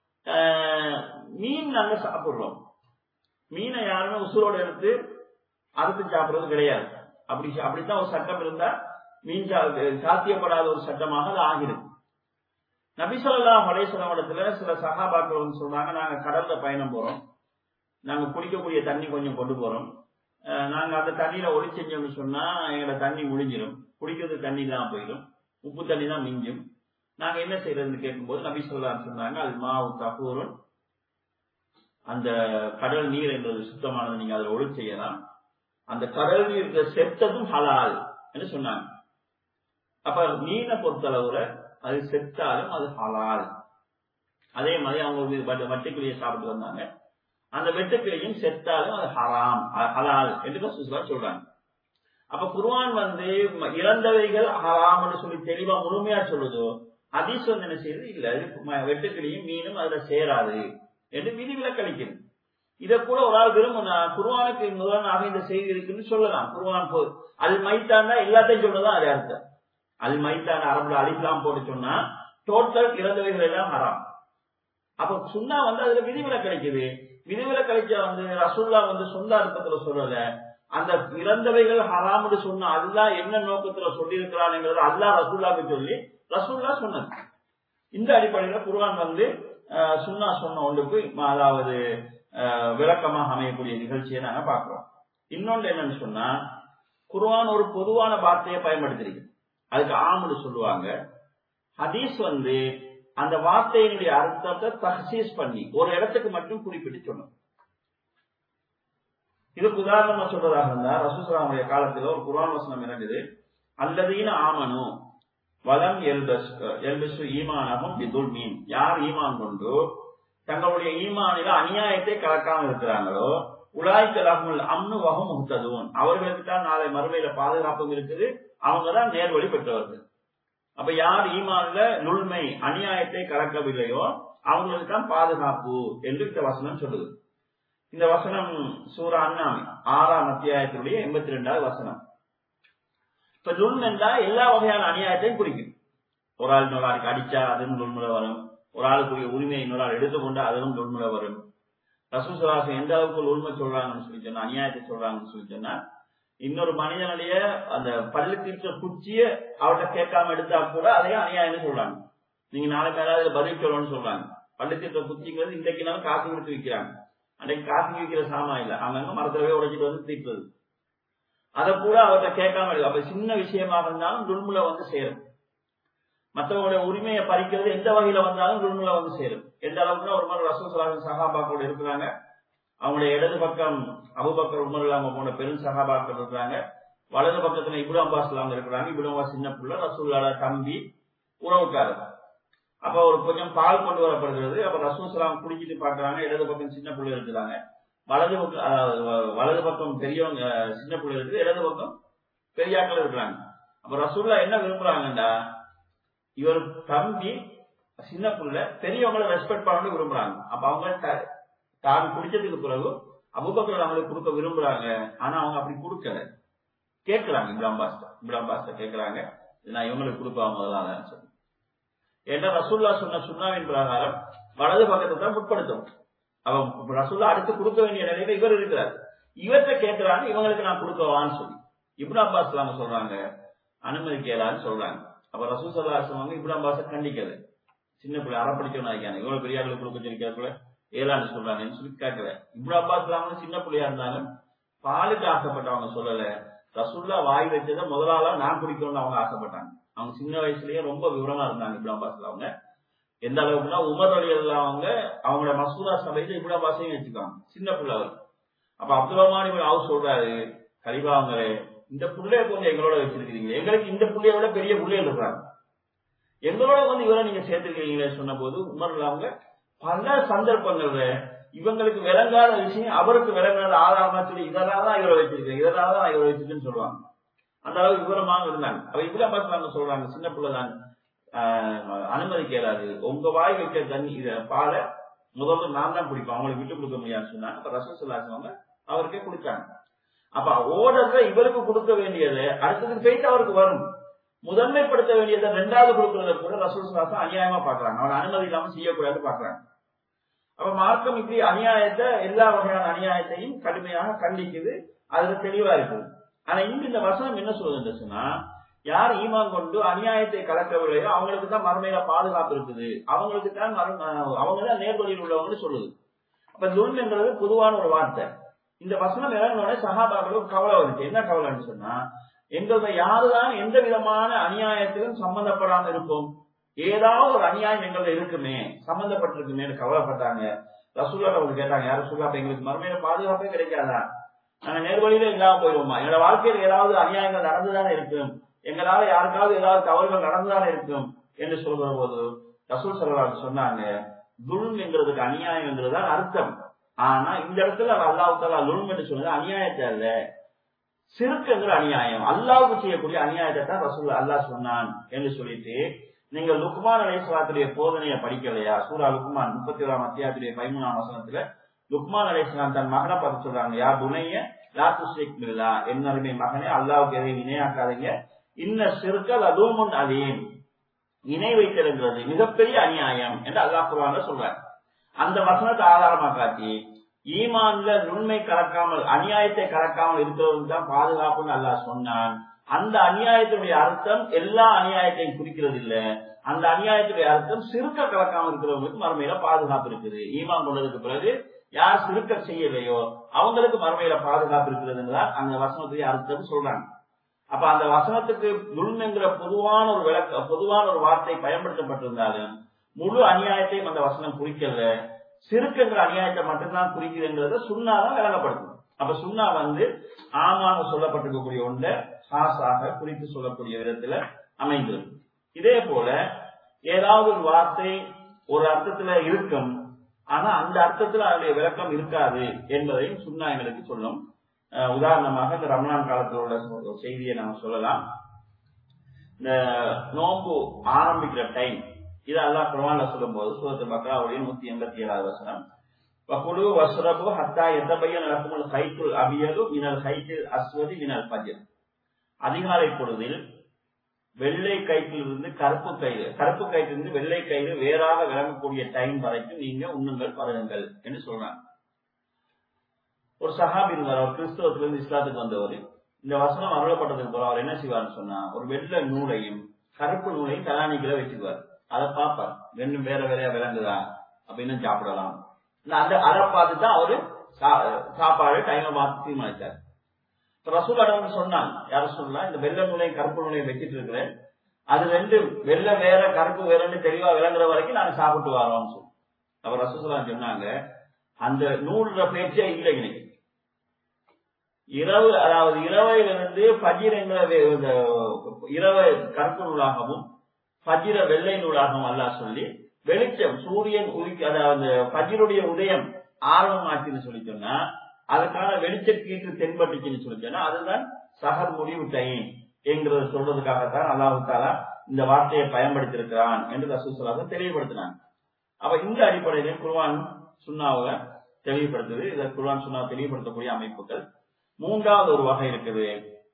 S2: மீன் நாங்க சாப்பிடுறோம் மீனை யாருமே உசுரோட எடுத்து அறுத்து சாப்பிடுறது கிடையாது அப்படி அப்படித்தான் ஒரு சட்டம் இருந்தா மீன் சாத்தியப்படாத ஒரு சட்டமாக அது ஆகிறது நபிசல்லா மலேஸ்வரம் இடத்துல சில சகாபாக்கள் வந்து சொல்றாங்க நாங்க கடல்ல பயணம் போறோம் நாங்க குடிக்கக்கூடிய தண்ணி கொஞ்சம் கொண்டு போறோம் நாங்க அந்த தண்ணியில ஒளி செஞ்சோம்னு சொன்னா எங்களோட தண்ணி முடிஞ்சிடும் குடிக்கிறது தண்ணி தான் போயிடும் உப்பு தண்ணி தான் மிஞ்சும் நாங்க என்ன செய்யறதுன்னு கேட்கும்போது நபி சொல்லான்னு சொன்னாங்க அது மாவு தகூரும் அந்த கடல் நீர் என்பது சுத்தமானது நீங்க அதில் ஒளி செய்யலாம் அந்த கடல் நீர் செத்ததும் ஹலால் என்று சொன்னாங்க அப்ப மீனை பொறுத்தளவுல அது செத்தாலும் அது ஹலால் அதே மாதிரி அவங்க வட்டுக்கிளியை சாப்பிட்டு வந்தாங்க அந்த வெட்டுக்கிளியும் செத்தாலும் அது ஹராம் ஹலால் என்று சுசுலா சொல்றாங்க அப்ப குர்வான் வந்து இறந்தவைகள் ஹராம்னு சொல்லி தெளிவா முழுமையா சொல்லுதோ அதிஸ் வந்து என்ன செய்யுது இல்ல வெட்டுக்கிளியும் மீனும் அதுல சேராது என்று விதிவிலக்களிக்கிறது இதை கூட ஒரு ஆள் விரும்பினா குர்வானுக்கு முதலாக இந்த செய்தி இருக்குன்னு சொல்லலாம் குர்வான் போ அது மைத்தான்னா எல்லாத்தையும் சொல்லதான் அது அர்த்தம் அல் மைத்தான் அரபுல அலிஸ்லாம் போட்டு சொன்னா டோட்டல் இறந்தவைகள் எல்லாம் ஹராம் அப்ப சுண்ணா வந்து அதுல விதிவில கிடைக்குது விதிவில கிடைச்ச வந்து ரசூல்லா வந்து சொந்த அர்த்தத்துல சொல்லல அந்த இறந்தவைகள் ஹராம்னு சொன்னா அல்லா என்ன நோக்கத்துல சொல்லி இருக்கிறான்ங்கிறது அல்லா ரசூல்லாக்கு சொல்லி ரசூல்லா சொன்னது இந்த அடிப்படையில குர்ஆன் வந்து சுண்ணா சொன்ன ஒன்றுக்கு அதாவது விளக்கமாக அமையக்கூடிய நிகழ்ச்சியை நாங்க பார்க்கிறோம் இன்னொன்று என்னன்னு சொன்னா குர்ஆன் ஒரு பொதுவான வார்த்தையை பயன்படுத்திருக்கு அதுக்கு ஆமுன்னு சொல்லுவாங்க ஹதீஸ் வந்து அந்த வார்த்தையினுடைய அர்த்தத்தை தஹசீஸ் பண்ணி ஒரு இடத்துக்கு மட்டும் குறிப்பிட்டு சொன்னோம் இதுக்கு உதாரணமா சொல்றதாக இருந்தா ரசூசலாமுடைய காலத்துல ஒரு குரான் வசனம் இறங்குது அல்லதீன ஆமனு வலம் எல்பஸ் எல்பசு ஈமானகும் பிதுல் மீன் யார் ஈமான் கொண்டு தங்களுடைய ஈமானில அநியாயத்தை கலக்காம இருக்கிறாங்களோ உலாய்க்கலாகுமல் அம்னு வகம் முகத்ததுவன் அவர்களுக்கு தான் நாளை மறுமையில பாதுகாப்பும் இருக்குது அவங்க தான் நேர்வழி பெற்றவர்கள் அப்ப யார் ஈமான்ல நுண்மை அநியாயத்தை கலக்கவில்லையோ அவங்களுக்கு தான் பாதுகாப்பு என்று இந்த வசனம் சொல்லுது இந்த வசனம் சூரா அண்ணாமி ஆறாம் அத்தியாயத்தினுடைய எண்பத்தி ரெண்டாவது வசனம் இப்ப நுண் என்றா எல்லா வகையான அநியாயத்தையும் குறிக்கும் ஒரு ஆள் இன்னொரு ஆளுக்கு அடிச்சா அதுவும் நுண்முறை வரும் ஒரு ஆளுக்குரிய உரிமையை இன்னொரு ஆள் எடுத்துக்கொண்டா அதுவும் நுண்முறை வரும் ரசூசலாசம் எந்த அளவுக்கு உண்மை சொல்றாங்கன்னு சொல்லி சொன்னா அநியாயத்தை சொல்றாங்கன்னு சொல்லி சொன்னா இன்னொரு மனிதனுடைய அந்த பள்ளி தீர்த்த குச்சிய அவர்கிட்ட கேட்காம எடுத்தா கூட அதையும் அநியாயம்னு சொல்றாங்க நீங்க நாளை மேலாவது பதில் சொல்லணும்னு சொல்றாங்க பள்ளி தீர்த்த குச்சிங்கிறது இன்றைக்குனாலும் காசு கொடுத்து விற்கிறாங்க அன்றைக்கு காசு விற்கிற சாமான் இல்ல அங்கங்க மரத்தவே உடைச்சிட்டு வந்து தீர்த்தது அதை கூட அவர்கிட்ட கேட்காம எடுக்கும் அப்ப சின்ன விஷயமாக இருந்தாலும் துல்முல வந்து சேரும் மற்றவங்களுடைய உரிமையை பறிக்கிறது எந்த வகையில வந்தாலும் துல்முல வந்து சேரும் எந்த அளவுக்குன்னா ஒரு மாதிரி ரசூசலாக சகாபாக்களோட இருக்கிறாங்க அவங்களுடைய இடது பக்கம் அபுபக்கர் உமர் இல்லாம போன பெரும் சகாபாக்கள் இருக்கிறாங்க வலது பக்கத்துல இப்ரு அப்பாஸ் இல்லாம இருக்கிறாங்க இப்ரு அப்பாஸ் சின்ன பிள்ளை ரசூல்லாட தம்பி உறவுக்காரர் அப்ப ஒரு கொஞ்சம் பால் கொண்டு வரப்படுகிறது அப்ப ரசூசலாம் குடிச்சிட்டு பாக்குறாங்க இடது பக்கம் சின்ன பிள்ளை இருக்கிறாங்க வலது பக்கம் வலது பக்கம் பெரியவங்க சின்ன பிள்ளை இருக்குது இடது பக்கம் பெரியாக்கள் இருக்கிறாங்க அப்ப ரசூல்லா என்ன விரும்புறாங்கடா இவர் தம்பி சின்ன பிள்ளை பெரியவங்களை ரெஸ்பெக்ட் பண்ணணும்னு விரும்புறாங்க அப்ப அவங்க தான் குடிச்சதுக்கு பிறகு அபுபக்கர் அவங்களுக்கு கொடுக்க விரும்புறாங்க ஆனா அவங்க அப்படி கொடுக்கல கேட்கிறாங்க இப்ராம் பாஸ்டா இப்ராம் பாஸ்டா கேட்கிறாங்க நான் இவங்களுக்கு கொடுப்பா முதலாதான் சொல்லி ஏன்னா ரசூல்லா சொன்ன சுண்ணாவின் பிரகாரம் வலது பக்கத்தை தான் முற்படுத்தும் அவன் ரசூல்லா அடுத்து கொடுக்க வேண்டிய நிலையில இவர் இருக்கிறார் இவர்கிட்ட கேட்கிறாங்க இவங்களுக்கு நான் கொடுக்கவான்னு சொல்லி இப்னு அப்பாஸ் இல்லாம சொல்றாங்க அனுமதிக்கலான்னு சொல்றாங்க அப்ப ரசூல் சல்லா வந்து இப்ராம் பாச கண்டிக்கல சின்ன பிள்ளை அரை படிச்சவனா இருக்காங்க இவ்வளவு பெரிய ஆளுக்கு கொடுக்க சொல்லிக்காக்குள்ள ஏழாண்டு சொல்றாங்கன்னு சொல்லி கேட்கல இப்ராம் அப்பாஸ் வந்து சின்ன பிள்ளையா இருந்தாலும் பாலுக்கு ஆசைப்பட்டவங்க சொல்லல ரசூல்லா வாய் வச்சதை முதலாளா நான் குடிக்கணும்னு அவங்க ஆசைப்பட்டாங்க அவங்க சின்ன வயசுலயே ரொம்ப விவரமா இருந்தாங்க இப்ராம் பாஸ்ல அவங்க எந்த அளவுக்குன்னா உமர் அலி அவங்க அவங்களோட மசூரா சபையில இப்ராம் பாஸையும் வச்சுக்காங்க சின்ன பிள்ளை அவர் அப்ப அப்துல் ரஹ்மான் இப்னு அவுஃப் சொல்றாரு கலிபாவங்களே இந்த புள்ளைய கொஞ்சம் எங்களோட வச்சிருக்கீங்க எங்களுக்கு இந்த புள்ளைய விட பெரிய புள்ளைகள் இருக்கிறாங்க எங்களோட வந்து இவரை நீங்க சேர்த்துருக்கீங்களே சொன்ன போது உமர்ல அவங்க பல சந்தர்ப்பங்கள்ல இவங்களுக்கு விளங்காத விஷயம் அவருக்கு விளங்காத ஆதாரமா சொல்லி இதனால தான் இவரை வச்சிருக்கேன் இதனால தான் இவரை வச்சிருக்கேன்னு சொல்லுவாங்க அந்த அளவுக்கு விவரமாக இருந்தாங்க அவ இவ்வளவு பார்த்து சொல்றாங்க சின்ன பிள்ளை தான் அனுமதிக்க இயலாது உங்க வாய் வைக்க தண்ணி இத பாலை முதல்ல நான் தான் குடிப்பேன் அவங்களுக்கு விட்டு கொடுக்க முடியாதுன்னு சொன்னாங்க அப்ப ரசூல் சொல்லாசவங்க அவருக்கே கொடுத்தாங்க அப்ப ஓடர்ல இவருக்கு கொடுக்க வேண்டியது அடுத்தது போயிட்டு அவருக்கு வரும் முதன்மைப்படுத்த வேண்டியதை ரெண்டாவது கொடுக்கறத கூட ரசூல் சுலாசம் அநியாயமா பாக்குறாங்க அவன் அனுமதி இல்லாம செய்யக்கூடாது பாக்குறாங்க அப்ப மார்க்கம் இப்படி அநியாயத்தை எல்லா வகையான அநியாயத்தையும் கடுமையாக கண்டிக்குது அதுல தெளிவா இருக்குது ஆனா இங்க இந்த வசனம் என்ன சொல்லுதுன்னு சொன்னா யார் ஈமான் கொண்டு அநியாயத்தை கலக்கவில்லையோ அவங்களுக்கு தான் மறுமையில பாதுகாப்பு இருக்குது அவங்களுக்கு தான் அவங்க தான் நேர்வழியில் உள்ளவங்கன்னு சொல்லுது அப்ப துல்ம் என்றது பொதுவான ஒரு வார்த்தை இந்த வசனம் இறங்கினோட சகாபாக்களுக்கு கவலை வந்துச்சு என்ன கவலைன்னு சொன்னா எங்களுக்கு யாருதான் எந்த விதமான அநியாயத்திலும் சம்பந்தப்படாம இருப்போம் ஏதாவது ஒரு அநியாயம் எங்களுக்கு இருக்குமே சம்பந்தப்பட்டிருக்குமே கவலைப்பட்டாங்க ரசூல்லா அவங்க கேட்டாங்க யாரும் சொல்லா அப்ப எங்களுக்கு மறுமையில பாதுகாப்பே கிடைக்காதா நாங்க நேர்வழியில இல்லாம போயிடுவோமா எங்களோட வாழ்க்கையில் ஏதாவது அநியாயங்கள் நடந்துதானே இருக்கும் எங்களால யாருக்காவது ஏதாவது தவறுகள் நடந்துதானே இருக்கும் என்று சொல்கிற போது ரசூல் சல்லாஹ் சொன்னாங்க துல்ம் என்கிறதுக்கு அநியாயம் என்கிறதுதான் அர்த்தம் ஆனா இந்த இடத்துல அல்லாஹு தாலா லுல்ம் என்று சொன்னது அநியாயத்தை அல்ல சிறுக்குங்கிற அநியாயம் அல்லாவுக்கு செய்யக்கூடிய அநியாயத்தை தான் ரசூல் அல்லாஹ் சொன்னான் என்று சொல்லிட்டு நீங்க லுக்மான் அலேஸ்வலாத்துடைய போதனையை படிக்கலையா சூரா லுக்மான் முப்பத்தி ஓராம் அத்தியாயத்துடைய பதிமூணாம் வசனத்துல லுக்மான் அலேஸ்லாம் தன் மகனை பார்த்து சொல்றாங்க யார் துணைய லா துஷிக் மில்லா என்னருமே மகனே அல்லாவுக்கு எதையும் இணையாக்காதீங்க இன்ன சிறுக்கல் அதுவும் அதையும் இணை வைத்திருக்கிறது மிகப்பெரிய அநியாயம் என்று அல்லாஹ் குரான்ல சொல்றாங்க அந்த வசனத்தை ஆதாரமா காட்டி ஈமான்ல நுண்மை கலக்காமல் அநியாயத்தை கலக்காமல் இருக்கிறவங்க தான் பாதுகாப்புன்னு அல்லாஹ் சொன்னான் அந்த அநியாயத்தினுடைய அர்த்தம் எல்லா அநியாயத்தையும் குறிக்கிறது இல்ல அந்த அநியாயத்துடைய அர்த்தம் சிறுக்க கலக்காம இருக்கிறவங்களுக்கு மறுமையில பாதுகாப்பு இருக்குது ஈமான் கொண்டதுக்கு பிறகு யார் சிறுக்க செய்யலையோ அவங்களுக்கு மறுமையில பாதுகாப்பு இருக்கிறதுன்னு தான் அந்த வசனத்துடைய அர்த்தம் சொல்றாங்க அப்ப அந்த வசனத்துக்கு துல்மெங்கிற பொதுவான ஒரு விளக்க பொதுவான ஒரு வார்த்தை பயன்படுத்தப்பட்டிருந்தாலும் முழு அநியாயத்தையும் அந்த வசனம் குறிக்கல சிறுக்குங்கிற அநியாயத்தை மட்டும்தான் குறிக்குதுங்கிறத சுண்ணாதான் விளங்கப்படுத்தும் அப்ப சுண்ணா வந்து ஆமாக சொல்லப்பட்டிருக்கக்கூடிய ஒன்றை ஹாஸாக குறித்து சொல்லக்கூடிய விதத்துல அமைந்திருக்கு இதே போல ஏதாவது ஒரு வார்த்தை ஒரு அர்த்தத்துல இருக்கும் ஆனா அந்த அர்த்தத்துல அதனுடைய விளக்கம் இருக்காது என்பதையும் சுண்ணா எங்களுக்கு சொல்லும் உதாரணமாக இந்த ரமணான் காலத்தில் உள்ள செய்தியை நம்ம சொல்லலாம் இந்த நோம்பு ஆரம்பிக்கிற டைம் இது அல்லாஹ் குர்ஆன்ல சொல்லும்போது சூரத்து பக்ராவுடைய நூத்தி எண்பத்தி ஏழாவது வசனம் வகுலு வஸ்ரபு ஹத்தா எத்தபையன் லக்குமுல் ஹைத்துல் அபியலு மினல் ஹைத்தில் அஸ்வதி மினல் பஜர் அதிகாலை பொழுதில் வெள்ளை கயிற்றிலிருந்து கருப்பு கயிறு கருப்பு கயிற்றிலிருந்து வெள்ளை கயிறு வேறாக விளங்கக்கூடிய டைம் வரைக்கும் நீங்க உண்ணுங்கள் பருகுங்கள் என்று சொல்றாங்க ஒரு சஹாபி இருந்தார் அவர் கிறிஸ்தவத்திலிருந்து இஸ்லாத்துக்கு வந்தவர் இந்த வசனம் அருளப்பட்டதுக்கு போல அவர் என்ன செய்வார்னு சொன்னா ஒரு வெள்ளை நூலையும் கருப்பு நூலையும் தலானிக்கில வச்சுக்குவார் அதை பார்ப்பார் ரெண்டும் வேற வேறையா விளங்குதா அப்படின்னு சாப்பிடலாம் அந்த அதை பார்த்து தான் அவரு சாப்பாடு டைமை பார்த்து தீர்மானித்தார் ரசூல் அடவன் சொன்னான் யார சொல்லலாம் இந்த வெள்ளை நூலையும் கருப்பு நூலையும் வச்சுட்டு இருக்கிறேன் அது ரெண்டு வெள்ளை வேற கருப்பு வேறன்னு தெளிவா விளங்குற வரைக்கும் நாங்க சாப்பிட்டு வரோம்னு சொல்லி அவர் ரசூசலாம் சொன்னாங்க அந்த நூல்ற பேச்சே இல்லை இன்னைக்கு இரவு அதாவது இரவையிலிருந்து பஜிர் என்கிற இரவு கருப்பு நூலாகவும் பஜிர வெள்ளை நூலாகவும் அல்லா சொல்லி வெளிச்சம் சூரியன் உதிக்க அதாவது பஜிருடைய உதயம் ஆரம்பமாச்சுன்னு சொல்லி சொன்னா அதுக்கான வெளிச்ச கீற்று தென்பட்டுச்சுன்னு சொல்லி சொன்னா அதுதான் சகர் முடிவு டைம் என்கிறத சொல்றதுக்காகத்தான் அல்லாஹு தாலா இந்த வார்த்தையை பயன்படுத்தியிருக்கிறான் என்று ரசூசலாக தெளிவுபடுத்தினாங்க அப்ப இந்த அடிப்படையில குர்வான் சுண்ணாவை தெளிவுபடுத்துது இதை குர்வான் சுண்ணா தெளிவுபடுத்தக்கூடிய அமைப்புகள் மூன்றாவது ஒரு வகை இருக்குது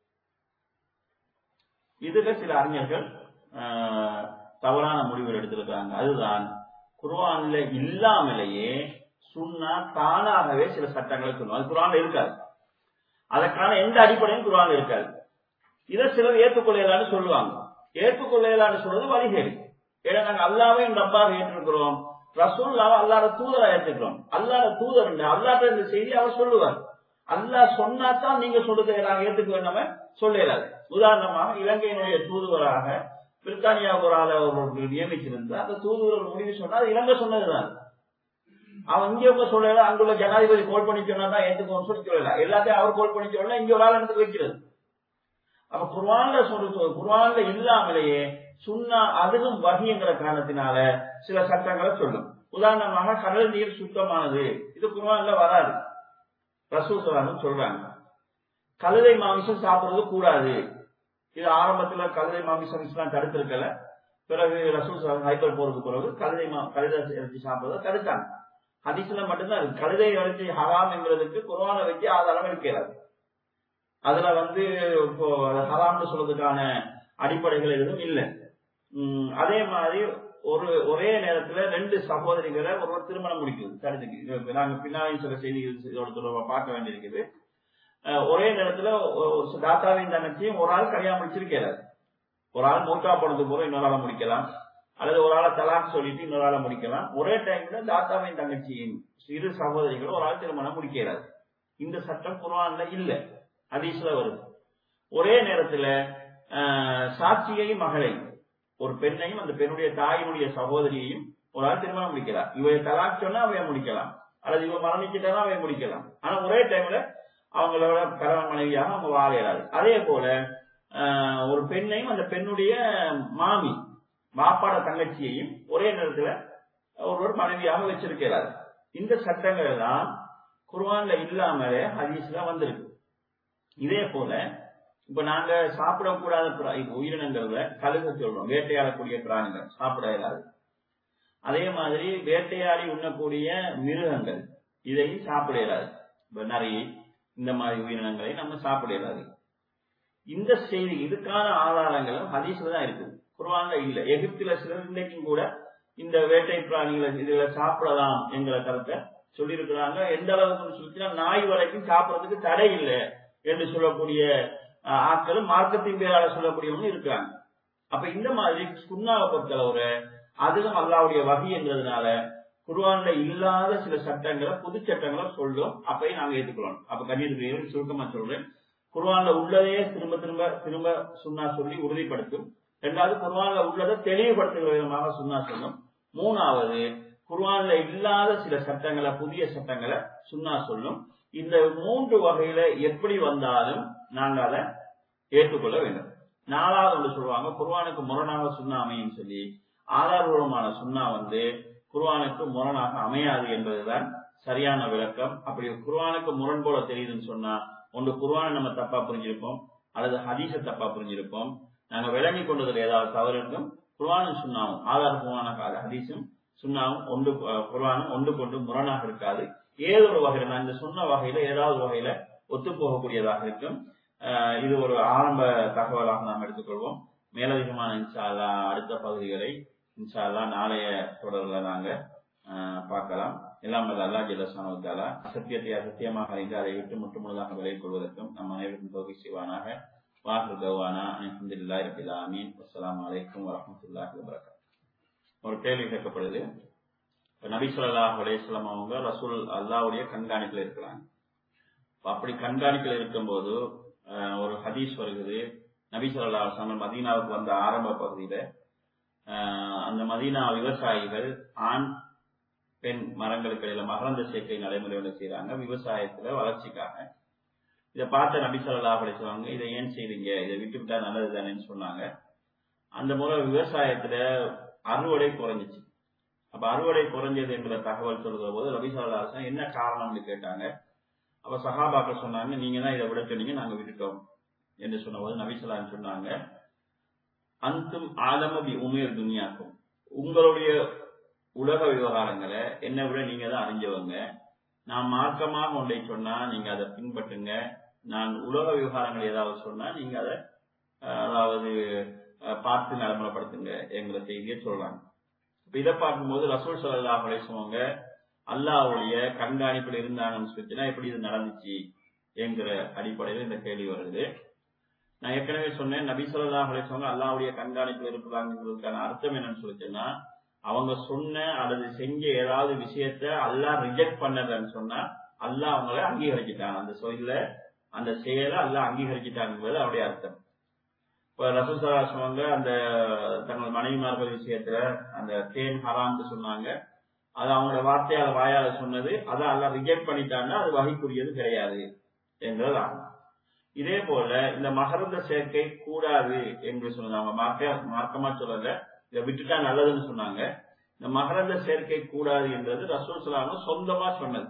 S2: இதுல சில அறிஞர்கள் தவறான முடிவுகள் எடுத்திருக்காங்க அதுதான் குர்வான்ல இல்லாமலேயே சுண்ணா தானாகவே சில சட்டங்களை சொல்லுவோம் அது குரான்ல இருக்காது அதற்கான எந்த அடிப்படையும் குரான்ல இருக்காது இதை சிலர் ஏற்றுக்கொள்ளலான்னு சொல்லுவாங்க ஏற்றுக்கொள்ளலான்னு சொல்றது வழிகேடு ஏன்னா நாங்க அல்லாவையும் ரப்பாக ஏற்றிருக்கிறோம் ரசூல்லாவை அல்லாத தூதரா ஏற்றுக்கிறோம் அல்லாத தூதர் அல்லாத இந்த செய்தி அவர் சொல்லுவார் அல்லாஹ் சொன்னாதான் நீங்க சொல்றதை நாங்க ஏற்றுக்க வேண்டாம சொல்லலாது உதாரணமாக இலங்கையினுடைய தூதுவராக பிரித்தானியா ஒரு ஆளை அவர்களுக்கு நியமிச்சிருந்தா அந்த தூதுவர் முடிவு சொன்னா அது இலங்கை சொன்னதுதான் அவன் இங்க உங்க சொல்லல அங்குள்ள ஜனாதிபதி கோல் பண்ணி சொன்னா ஏத்துக்கோன்னு சொல்லி சொல்லல எல்லாத்தையும் அவர் கோல் பண்ணி சொல்லல இங்க ஒரு ஆள் எடுத்து வைக்கிறது அப்ப குர்வான்ல சொல்ற குர்வான்ல இல்லாமலேயே சுண்ணா அதுவும் வகிங்கிற காரணத்தினால சில சட்டங்களை சொல்லும் உதாரணமாக கடல் நீர் சுத்தமானது இது குர்வான்ல வராது ரசூசலான்னு சொல்றாங்க கழுதை மாமிசம் சாப்பிடுறது கூடாது இது ஆரம்பத்துல கழுதை மாமிசம் இஸ்லாம் தடுத்திருக்கல பிறகு ரசூல் ஹைபர் போறதுக்கு பிறகு கழுதை மா கழுதை இறைச்சி சாப்பிடுறத தடுத்தாங்க ஹதீஸ்ல மட்டும்தான் இருக்கு கழுதை இறைச்சி ஹராம் என்கிறதுக்கு குர்வானை வச்சு ஆதாரம் இருக்கிறது அதுல வந்து இப்போ ஹராம்னு சொல்றதுக்கான அடிப்படைகள் எதுவும் இல்லை அதே மாதிரி ஒரு ஒரே நேரத்துல ரெண்டு சகோதரிகளை ஒருவர் திருமணம் முடிக்குது தடுத்துக்கு நாங்க பின்னாடி சில செய்திகள் இதோட தொடர்பா பார்க்க வேண்டியிருக்குது ஒரே நேரத்துல தாத்தாவின் தங்கச்சியும் ஒரு ஆள் கல்யாணம் முடிச்சிருக்கிறார் ஒரு ஆள் மூக்கா போனது போல இன்னொரு ஆளை முடிக்கலாம் அல்லது ஒரு ஆளை தலாக் சொல்லிட்டு இன்னொரு ஆளை முடிக்கலாம் ஒரே டைம்ல தாத்தாவின் தங்கச்சியின் இரு சகோதரிகளும் ஒரு ஆள் திருமணம் முடிக்கிறார் இந்த சட்டம் குர்ஆன்ல இல்ல ஹதீஸ்ல வருது ஒரே நேரத்துல சாட்சியையும் மகளையும் ஒரு பெண்ணையும் அந்த பெண்ணுடைய தாயினுடைய சகோதரியையும் ஒரு ஆள் திருமணம் முடிக்கிறார் இவைய தலாக் சொன்னா அவைய முடிக்கலாம் அல்லது இவ மரணிச்சுட்டா அவைய முடிக்கலாம் ஆனா ஒரே டைம்ல அவங்களோட கணவன் மனைவியாக அவங்க வாழ இயலாது அதே போல ஒரு பெண்ணையும் அந்த பெண்ணுடைய மாமி மாப்பாட தங்கச்சியையும் ஒரே நேரத்துல ஒருவர் மனைவியாக வச்சிருக்கிறார் இந்த சட்டங்கள் எல்லாம் குர்வான்ல இல்லாமலே ஹதீஸ்ல வந்திருக்கு இதே போல இப்ப நாங்க சாப்பிடக்கூடாத உயிரினங்கள்ல கழுக சொல்றோம் வேட்டையாடக்கூடிய பிராணிகள் சாப்பிட இயலாது அதே மாதிரி வேட்டையாடி உண்ணக்கூடிய மிருகங்கள் இதையும் சாப்பிட இயலாது இப்ப நிறைய இந்த மாதிரி உயிரினங்களை நம்ம சாப்பிட இயலாது இந்த செய்தி இதுக்கான ஆதாரங்களும் ஹதீஸ்ல தான் இருக்குது குர்வான்ல இல்ல எகிப்துல சிலர் இன்றைக்கும் கூட இந்த வேட்டை பிராணிகளை இதுல சாப்பிடலாம் என்கிற கருத்தை சொல்லியிருக்கிறாங்க எந்த அளவுக்கு சொல்லிச்சுன்னா நாய் வரைக்கும் சாப்பிடறதுக்கு தடை இல்லை என்று சொல்லக்கூடிய ஆட்களும் மார்க்கத்தின் பேரால சொல்லக்கூடியவங்க இருக்கிறாங்க அப்ப இந்த மாதிரி சுண்ணாவை பொறுத்தளவுல அதுவும் அல்லாவுடைய வகை என்றதுனால குர்வான்ல இல்லாத சில சட்டங்களை புது சட்டங்களை சொல்லும் அப்பயும் நாங்க ஏற்றுக்கிறோம் அப்ப கண்ணியத்துக்கு சுருக்கமா சொல்றேன் குர்வான்ல உள்ளதையே திரும்ப திரும்ப திரும்ப சுண்ணா சொல்லி உறுதிப்படுத்தும் ரெண்டாவது குர்வான்ல உள்ளதை தெளிவுபடுத்துகிற விதமாக சுண்ணா சொல்லும் மூணாவது குர்வான்ல இல்லாத சில சட்டங்களை புதிய சட்டங்களை சுண்ணா சொல்லும் இந்த மூன்று வகையில எப்படி வந்தாலும் நாங்க அதை ஏற்றுக்கொள்ள வேண்டும் நாலாவது ஒன்று சொல்லுவாங்க குர்வானுக்கு முரணாக சுண்ணா அமையும் சொல்லி ஆதாரபூர்வமான சுண்ணா வந்து குர்வானுக்கு முரணாக அமையாது என்பதுதான் சரியான விளக்கம் அப்படி குர்வானுக்கு முரண் போல தெரியுதுன்னு சொன்னா ஒன்று குர்வானை நம்ம தப்பா புரிஞ்சிருப்போம் அல்லது ஹதீஸ தப்பா புரிஞ்சிருப்போம் நாங்க விளங்கி கொண்டதுல ஏதாவது தவறு இருக்கும் குர்வானும் சுண்ணாவும் ஆதாரபூர்வமான ஹதீஸும் சுண்ணாவும் ஒன்று குர்வானும் ஒன்று கொண்டு முரணாக இருக்காது ஏதோ ஒரு வகையில நான் இந்த சொன்ன வகையில ஏதாவது வகையில ஒத்து போகக்கூடியதாக இருக்கும் இது ஒரு ஆரம்ப தகவலாக நாம் எடுத்துக்கொள்வோம் மேலதிகமான இன்ஷால்லா அடுத்த பகுதிகளை இன்ஷால்லா நாளைய தொடர்ல நாங்க பார்க்கலாம் எல்லாம் வல்ல அல்லா ஜிலசானவத்தாலா சத்தியத்தை அசத்தியமாக அறிந்து அதை விட்டு முற்றுமுழுதாக விலை கொள்வதற்கும் நம் அனைவருக்கும் தொகை செய்வானாக வாஹு கவானா அலமதுல்லா ரபில் ஆமீன் அஸ்லாம் வலைக்கம் வரமத்துல்லாஹி வபரகாத் ஒரு கேள்வி கேட்கப்படுது நபி சொல்லாஹ் அலையம் அவங்க ரசூல் அல்லாவுடைய கண்காணிப்பில் இருக்கிறாங்க அப்படி கண்காணிப்பில் இருக்கும்போது ஒரு ஹதீஸ் வருகிறது நபி சொல்லா அலுவலம் மதீனாவுக்கு வந்த ஆரம்ப பகுதியில அந்த மதீனா விவசாயிகள் ஆண் பெண் மரங்களுக்கு இடையில மகரந்த சேர்க்கை நடைமுறை செய்யறாங்க விவசாயத்துல வளர்ச்சிக்காக இதை பார்த்த நபி சொல்லா சொல்லுவாங்க இதை ஏன் செய்றீங்க இதை விட்டு விட்டா நல்லது தானேன்னு சொன்னாங்க அந்த முறை விவசாயத்துல அறுவடை குறைஞ்சிச்சு அப்ப அறுவடை குறைஞ்சது என்கிற தகவல் சொல்கிற போது ரபி சொல்லா என்ன காரணம்னு கேட்டாங்க அப்ப சஹாபாக்கள் சொன்னாங்க நீங்க தான் இதை விட சொன்னீங்க நாங்க விட்டுட்டோம் என்று சொன்னபோது நபிசலான்னு சொன்னாங்க அந்தும் ஆலமபி உமேர் துனியாக்கும் உங்களுடைய உலக விவகாரங்களை என்னை விட நீங்க தான் அறிஞ்சவங்க நான் மார்க்கமாக ஒன்றை சொன்னா நீங்க அதை பின்பற்றுங்க நான் உலக விவகாரங்கள் ஏதாவது சொன்னா நீங்க அதை அதாவது பார்த்து நடைமுறைப்படுத்துங்க என்கிற செய்தியை சொல்றாங்க இதை பார்க்கும்போது ரசூல் சல்லா அலிஸ்வங்க அல்லாவுடைய கண்காணிப்பில் இருந்தாங்கன்னு சொல்லிச்சுன்னா எப்படி இது நடந்துச்சு என்கிற அடிப்படையில் இந்த கேள்வி வருது நான் ஏற்கனவே சொன்னேன் நபி சொல்லலாம் சொன்ன அல்லாவுடைய கண்காணிப்பில் இருக்கிறாங்கிறதுக்கான அர்த்தம் என்னன்னு சொல்லிச்சுன்னா அவங்க சொன்ன அல்லது செஞ்ச ஏதாவது விஷயத்த அல்லாஹ் ரிஜெக்ட் பண்ணலன்னு சொன்னா அல்லாஹ் அவங்கள அங்கீகரிச்சிட்டாங்க அந்த சொல்ல அந்த செயலை அல்லாஹ் அங்கீகரிச்சிட்டாங்கிறது அவருடைய அர்த்தம் இப்ப ரசூசரா சொன்னாங்க அந்த தங்கள் மனைவிமார்கள் விஷயத்துல அந்த தேன் ஹராம்னு சொன்னாங்க அது அவங்களோட வார்த்தையால வாயால சொன்னது அதை எல்லாம் ரிஜெக்ட் பண்ணிட்டாங்கன்னா அது வகைக்குரியது கிடையாது என்றது ஆகும் இதே போல இந்த மகரந்த சேர்க்கை கூடாது என்று சொன்னாங்க அவங்க மார்க்க மார்க்கமா சொல்லல இதை விட்டுட்டா நல்லதுன்னு சொன்னாங்க இந்த மகரந்த சேர்க்கை கூடாது என்றது ரசூல் சொல்லாம சொந்தமா சொன்னது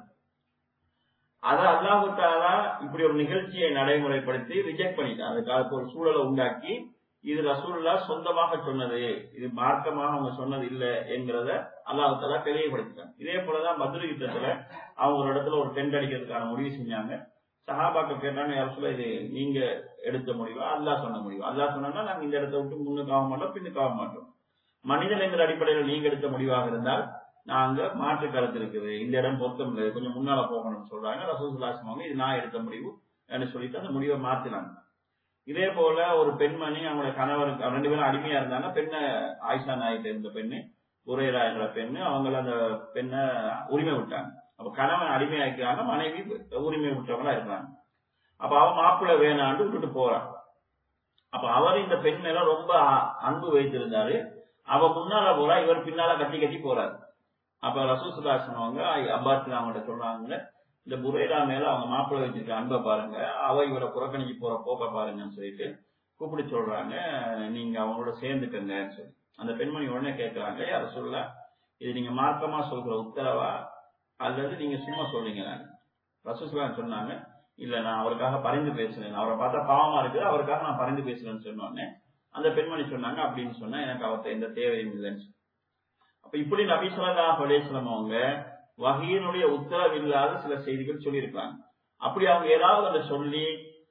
S2: அதை அல்லாஹு தாலா இப்படி ஒரு நிகழ்ச்சியை நடைமுறைப்படுத்தி ரிஜெக்ட் பண்ணிட்டான் அதுக்கு ஒரு சூழலை உண்டாக்கி இது ரசூல்லா சொந்தமாக சொன்னது இது மார்க்கமாக அவங்க சொன்னது இல்லை என்கிறத அல்லாஹு தாலா தெளிவுபடுத்திட்டாங்க இதே போலதான் மதுரை யுத்தத்துல அவங்க ஒரு இடத்துல ஒரு டென்ட் அடிக்கிறதுக்கான முடிவு செஞ்சாங்க சஹாபாக்கள் கேட்டாங்க யார் சொல்ல இது நீங்க எடுத்த முடிவா அல்லாஹ் சொன்ன முடிவா அல்லாஹ் சொன்னா நாங்க இந்த இடத்த விட்டு முன்னுக்கு ஆக மாட்டோம் பின்னுக்கு ஆக மாட்டோம் மனிதன் என்கிற அடிப்படையில் நீங்க எடுத்த முடிவாக இருந்தால் நாங்க மாற்று கருத்து இருக்குது இந்த இடம் பொருத்தம் இல்லை கொஞ்சம் முன்னால போகணும்னு சொல்றாங்க ரசூசுல்லாசமாக இது நான் எடுத்த முடிவு என்று சொல்லிட்டு அந்த முடிவை மாத்தினாங்க இதே போல ஒரு பெண்மணி அவங்களுடைய கணவருக்கு ரெண்டு பேரும் அடிமையா இருந்தாங்க பெண்ணை ஆயிஷா நாயிட்ட இருந்த பெண்ணு குரேரா என்ற பெண்ணு அவங்கள அந்த பெண்ணை உரிமை விட்டாங்க அப்ப கணவன் அடிமையாக்கிறாங்க மனைவி உரிமை விட்டவங்களா இருக்கிறாங்க அப்ப அவன் மாப்பிள்ளை வேணாண்டு விட்டுட்டு போறான் அப்ப அவர் இந்த பெண் மேல ரொம்ப அன்பு வைத்திருந்தாரு அவ முன்னால போறா இவர் பின்னால கட்டி கட்டி போறாரு அப்ப ரசூசுல்லா சொன்னவங்க அப்பாஸ் அவங்கள்ட்ட சொல்றாங்க இந்த புரேரா மேல அவங்க மாப்பிள்ளை வச்சிருக்க அன்பை பாருங்க அவ இவரை புறக்கணிக்கு போற போக்க பாருங்கன்னு சொல்லிட்டு கூப்பிட்டு சொல்றாங்க நீங்க அவங்களோட சேர்ந்துக்கங்கன்னு சொல்லி அந்த பெண்மணி உடனே கேட்கிறாங்க யார சொல்ல இது நீங்க மார்க்கமா சொல்ற உத்தரவா அல்லது நீங்க சும்மா சொல்றீங்க ரசூசுல்லா சொன்னாங்க இல்ல நான் அவருக்காக பரிந்து பேசுறேன் அவரை பார்த்தா பாவமா இருக்கு அவருக்காக நான் பரிந்து பேசுறேன்னு சொன்னோடனே அந்த பெண்மணி சொன்னாங்க அப்படின்னு சொன்னா எனக்கு அவர்த்த எந்த தேவையும் இல்லைன்னு அப்ப இப்படி நபி சொல்லா அலேஸ்லம் அவங்க வகையினுடைய உத்தரவு இல்லாத சில செய்திகள் சொல்லியிருக்காங்க அப்படி அவங்க ஏதாவது அதை சொல்லி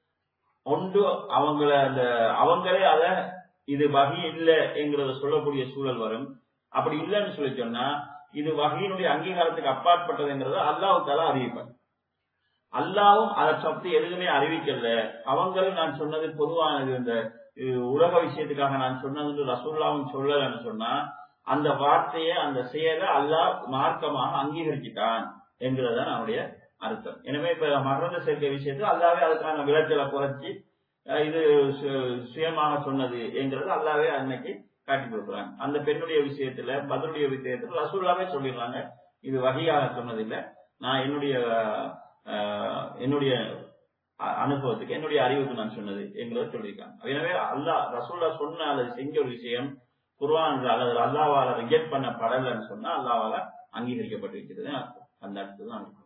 S2: ஒன்று அவங்கள அந்த அவங்களே அத இது வகை இல்லை என்கிறத சொல்லக்கூடிய சூழல் வரும் அப்படி இல்லைன்னு சொல்லி சொன்னா இது வகையினுடைய அங்கீகாரத்துக்கு அப்பாற்பட்டதுங்கிறத அல்லாஹு தாலா அறிவிப்பார் அல்லாவும் அதை பத்தி எதுவுமே அறிவிக்கல அவங்களும் நான் சொன்னது பொதுவானது இந்த உலக விஷயத்துக்காக நான் சொன்னது ரசூல்லாவும் சொல்லலன்னு சொன்னா அந்த வார்த்தையை அந்த செயலை அல்லாஹ் மார்க்கமாக அங்கீகரிச்சிட்டான் என்கிறதான் அவனுடைய அர்த்தம் எனவே இப்ப மகரந்த சேர்க்கை விஷயத்துல அல்லாவே அதுக்கான விளைச்சலை குறைச்சி இது சுயமாக சொன்னது என்கிறது அல்லாவே அன்னைக்கு காட்டி கொடுக்குறாங்க அந்த பெண்ணுடைய விஷயத்துல பதிலுடைய விஷயத்துல ரசூல்லாவே சொல்லிடுறாங்க இது வகையாக சொன்னதில்லை நான் என்னுடைய என்னுடைய அனுபவத்துக்கு என்னுடைய அறிவுக்கு நான் சொன்னது என்கிறத சொல்லியிருக்காங்க எனவே அல்லா ரசூல்லா சொன்ன அல்லது செஞ்ச ஒரு விஷயம் குர்வான் அல்லது அல்லாவால ரிஜெக்ட் பண்ண படலன்னு சொன்னா அல்லாவால அங்கீகரிக்கப்பட்டிருக்கிறது அந்த அர்த்தம் தான்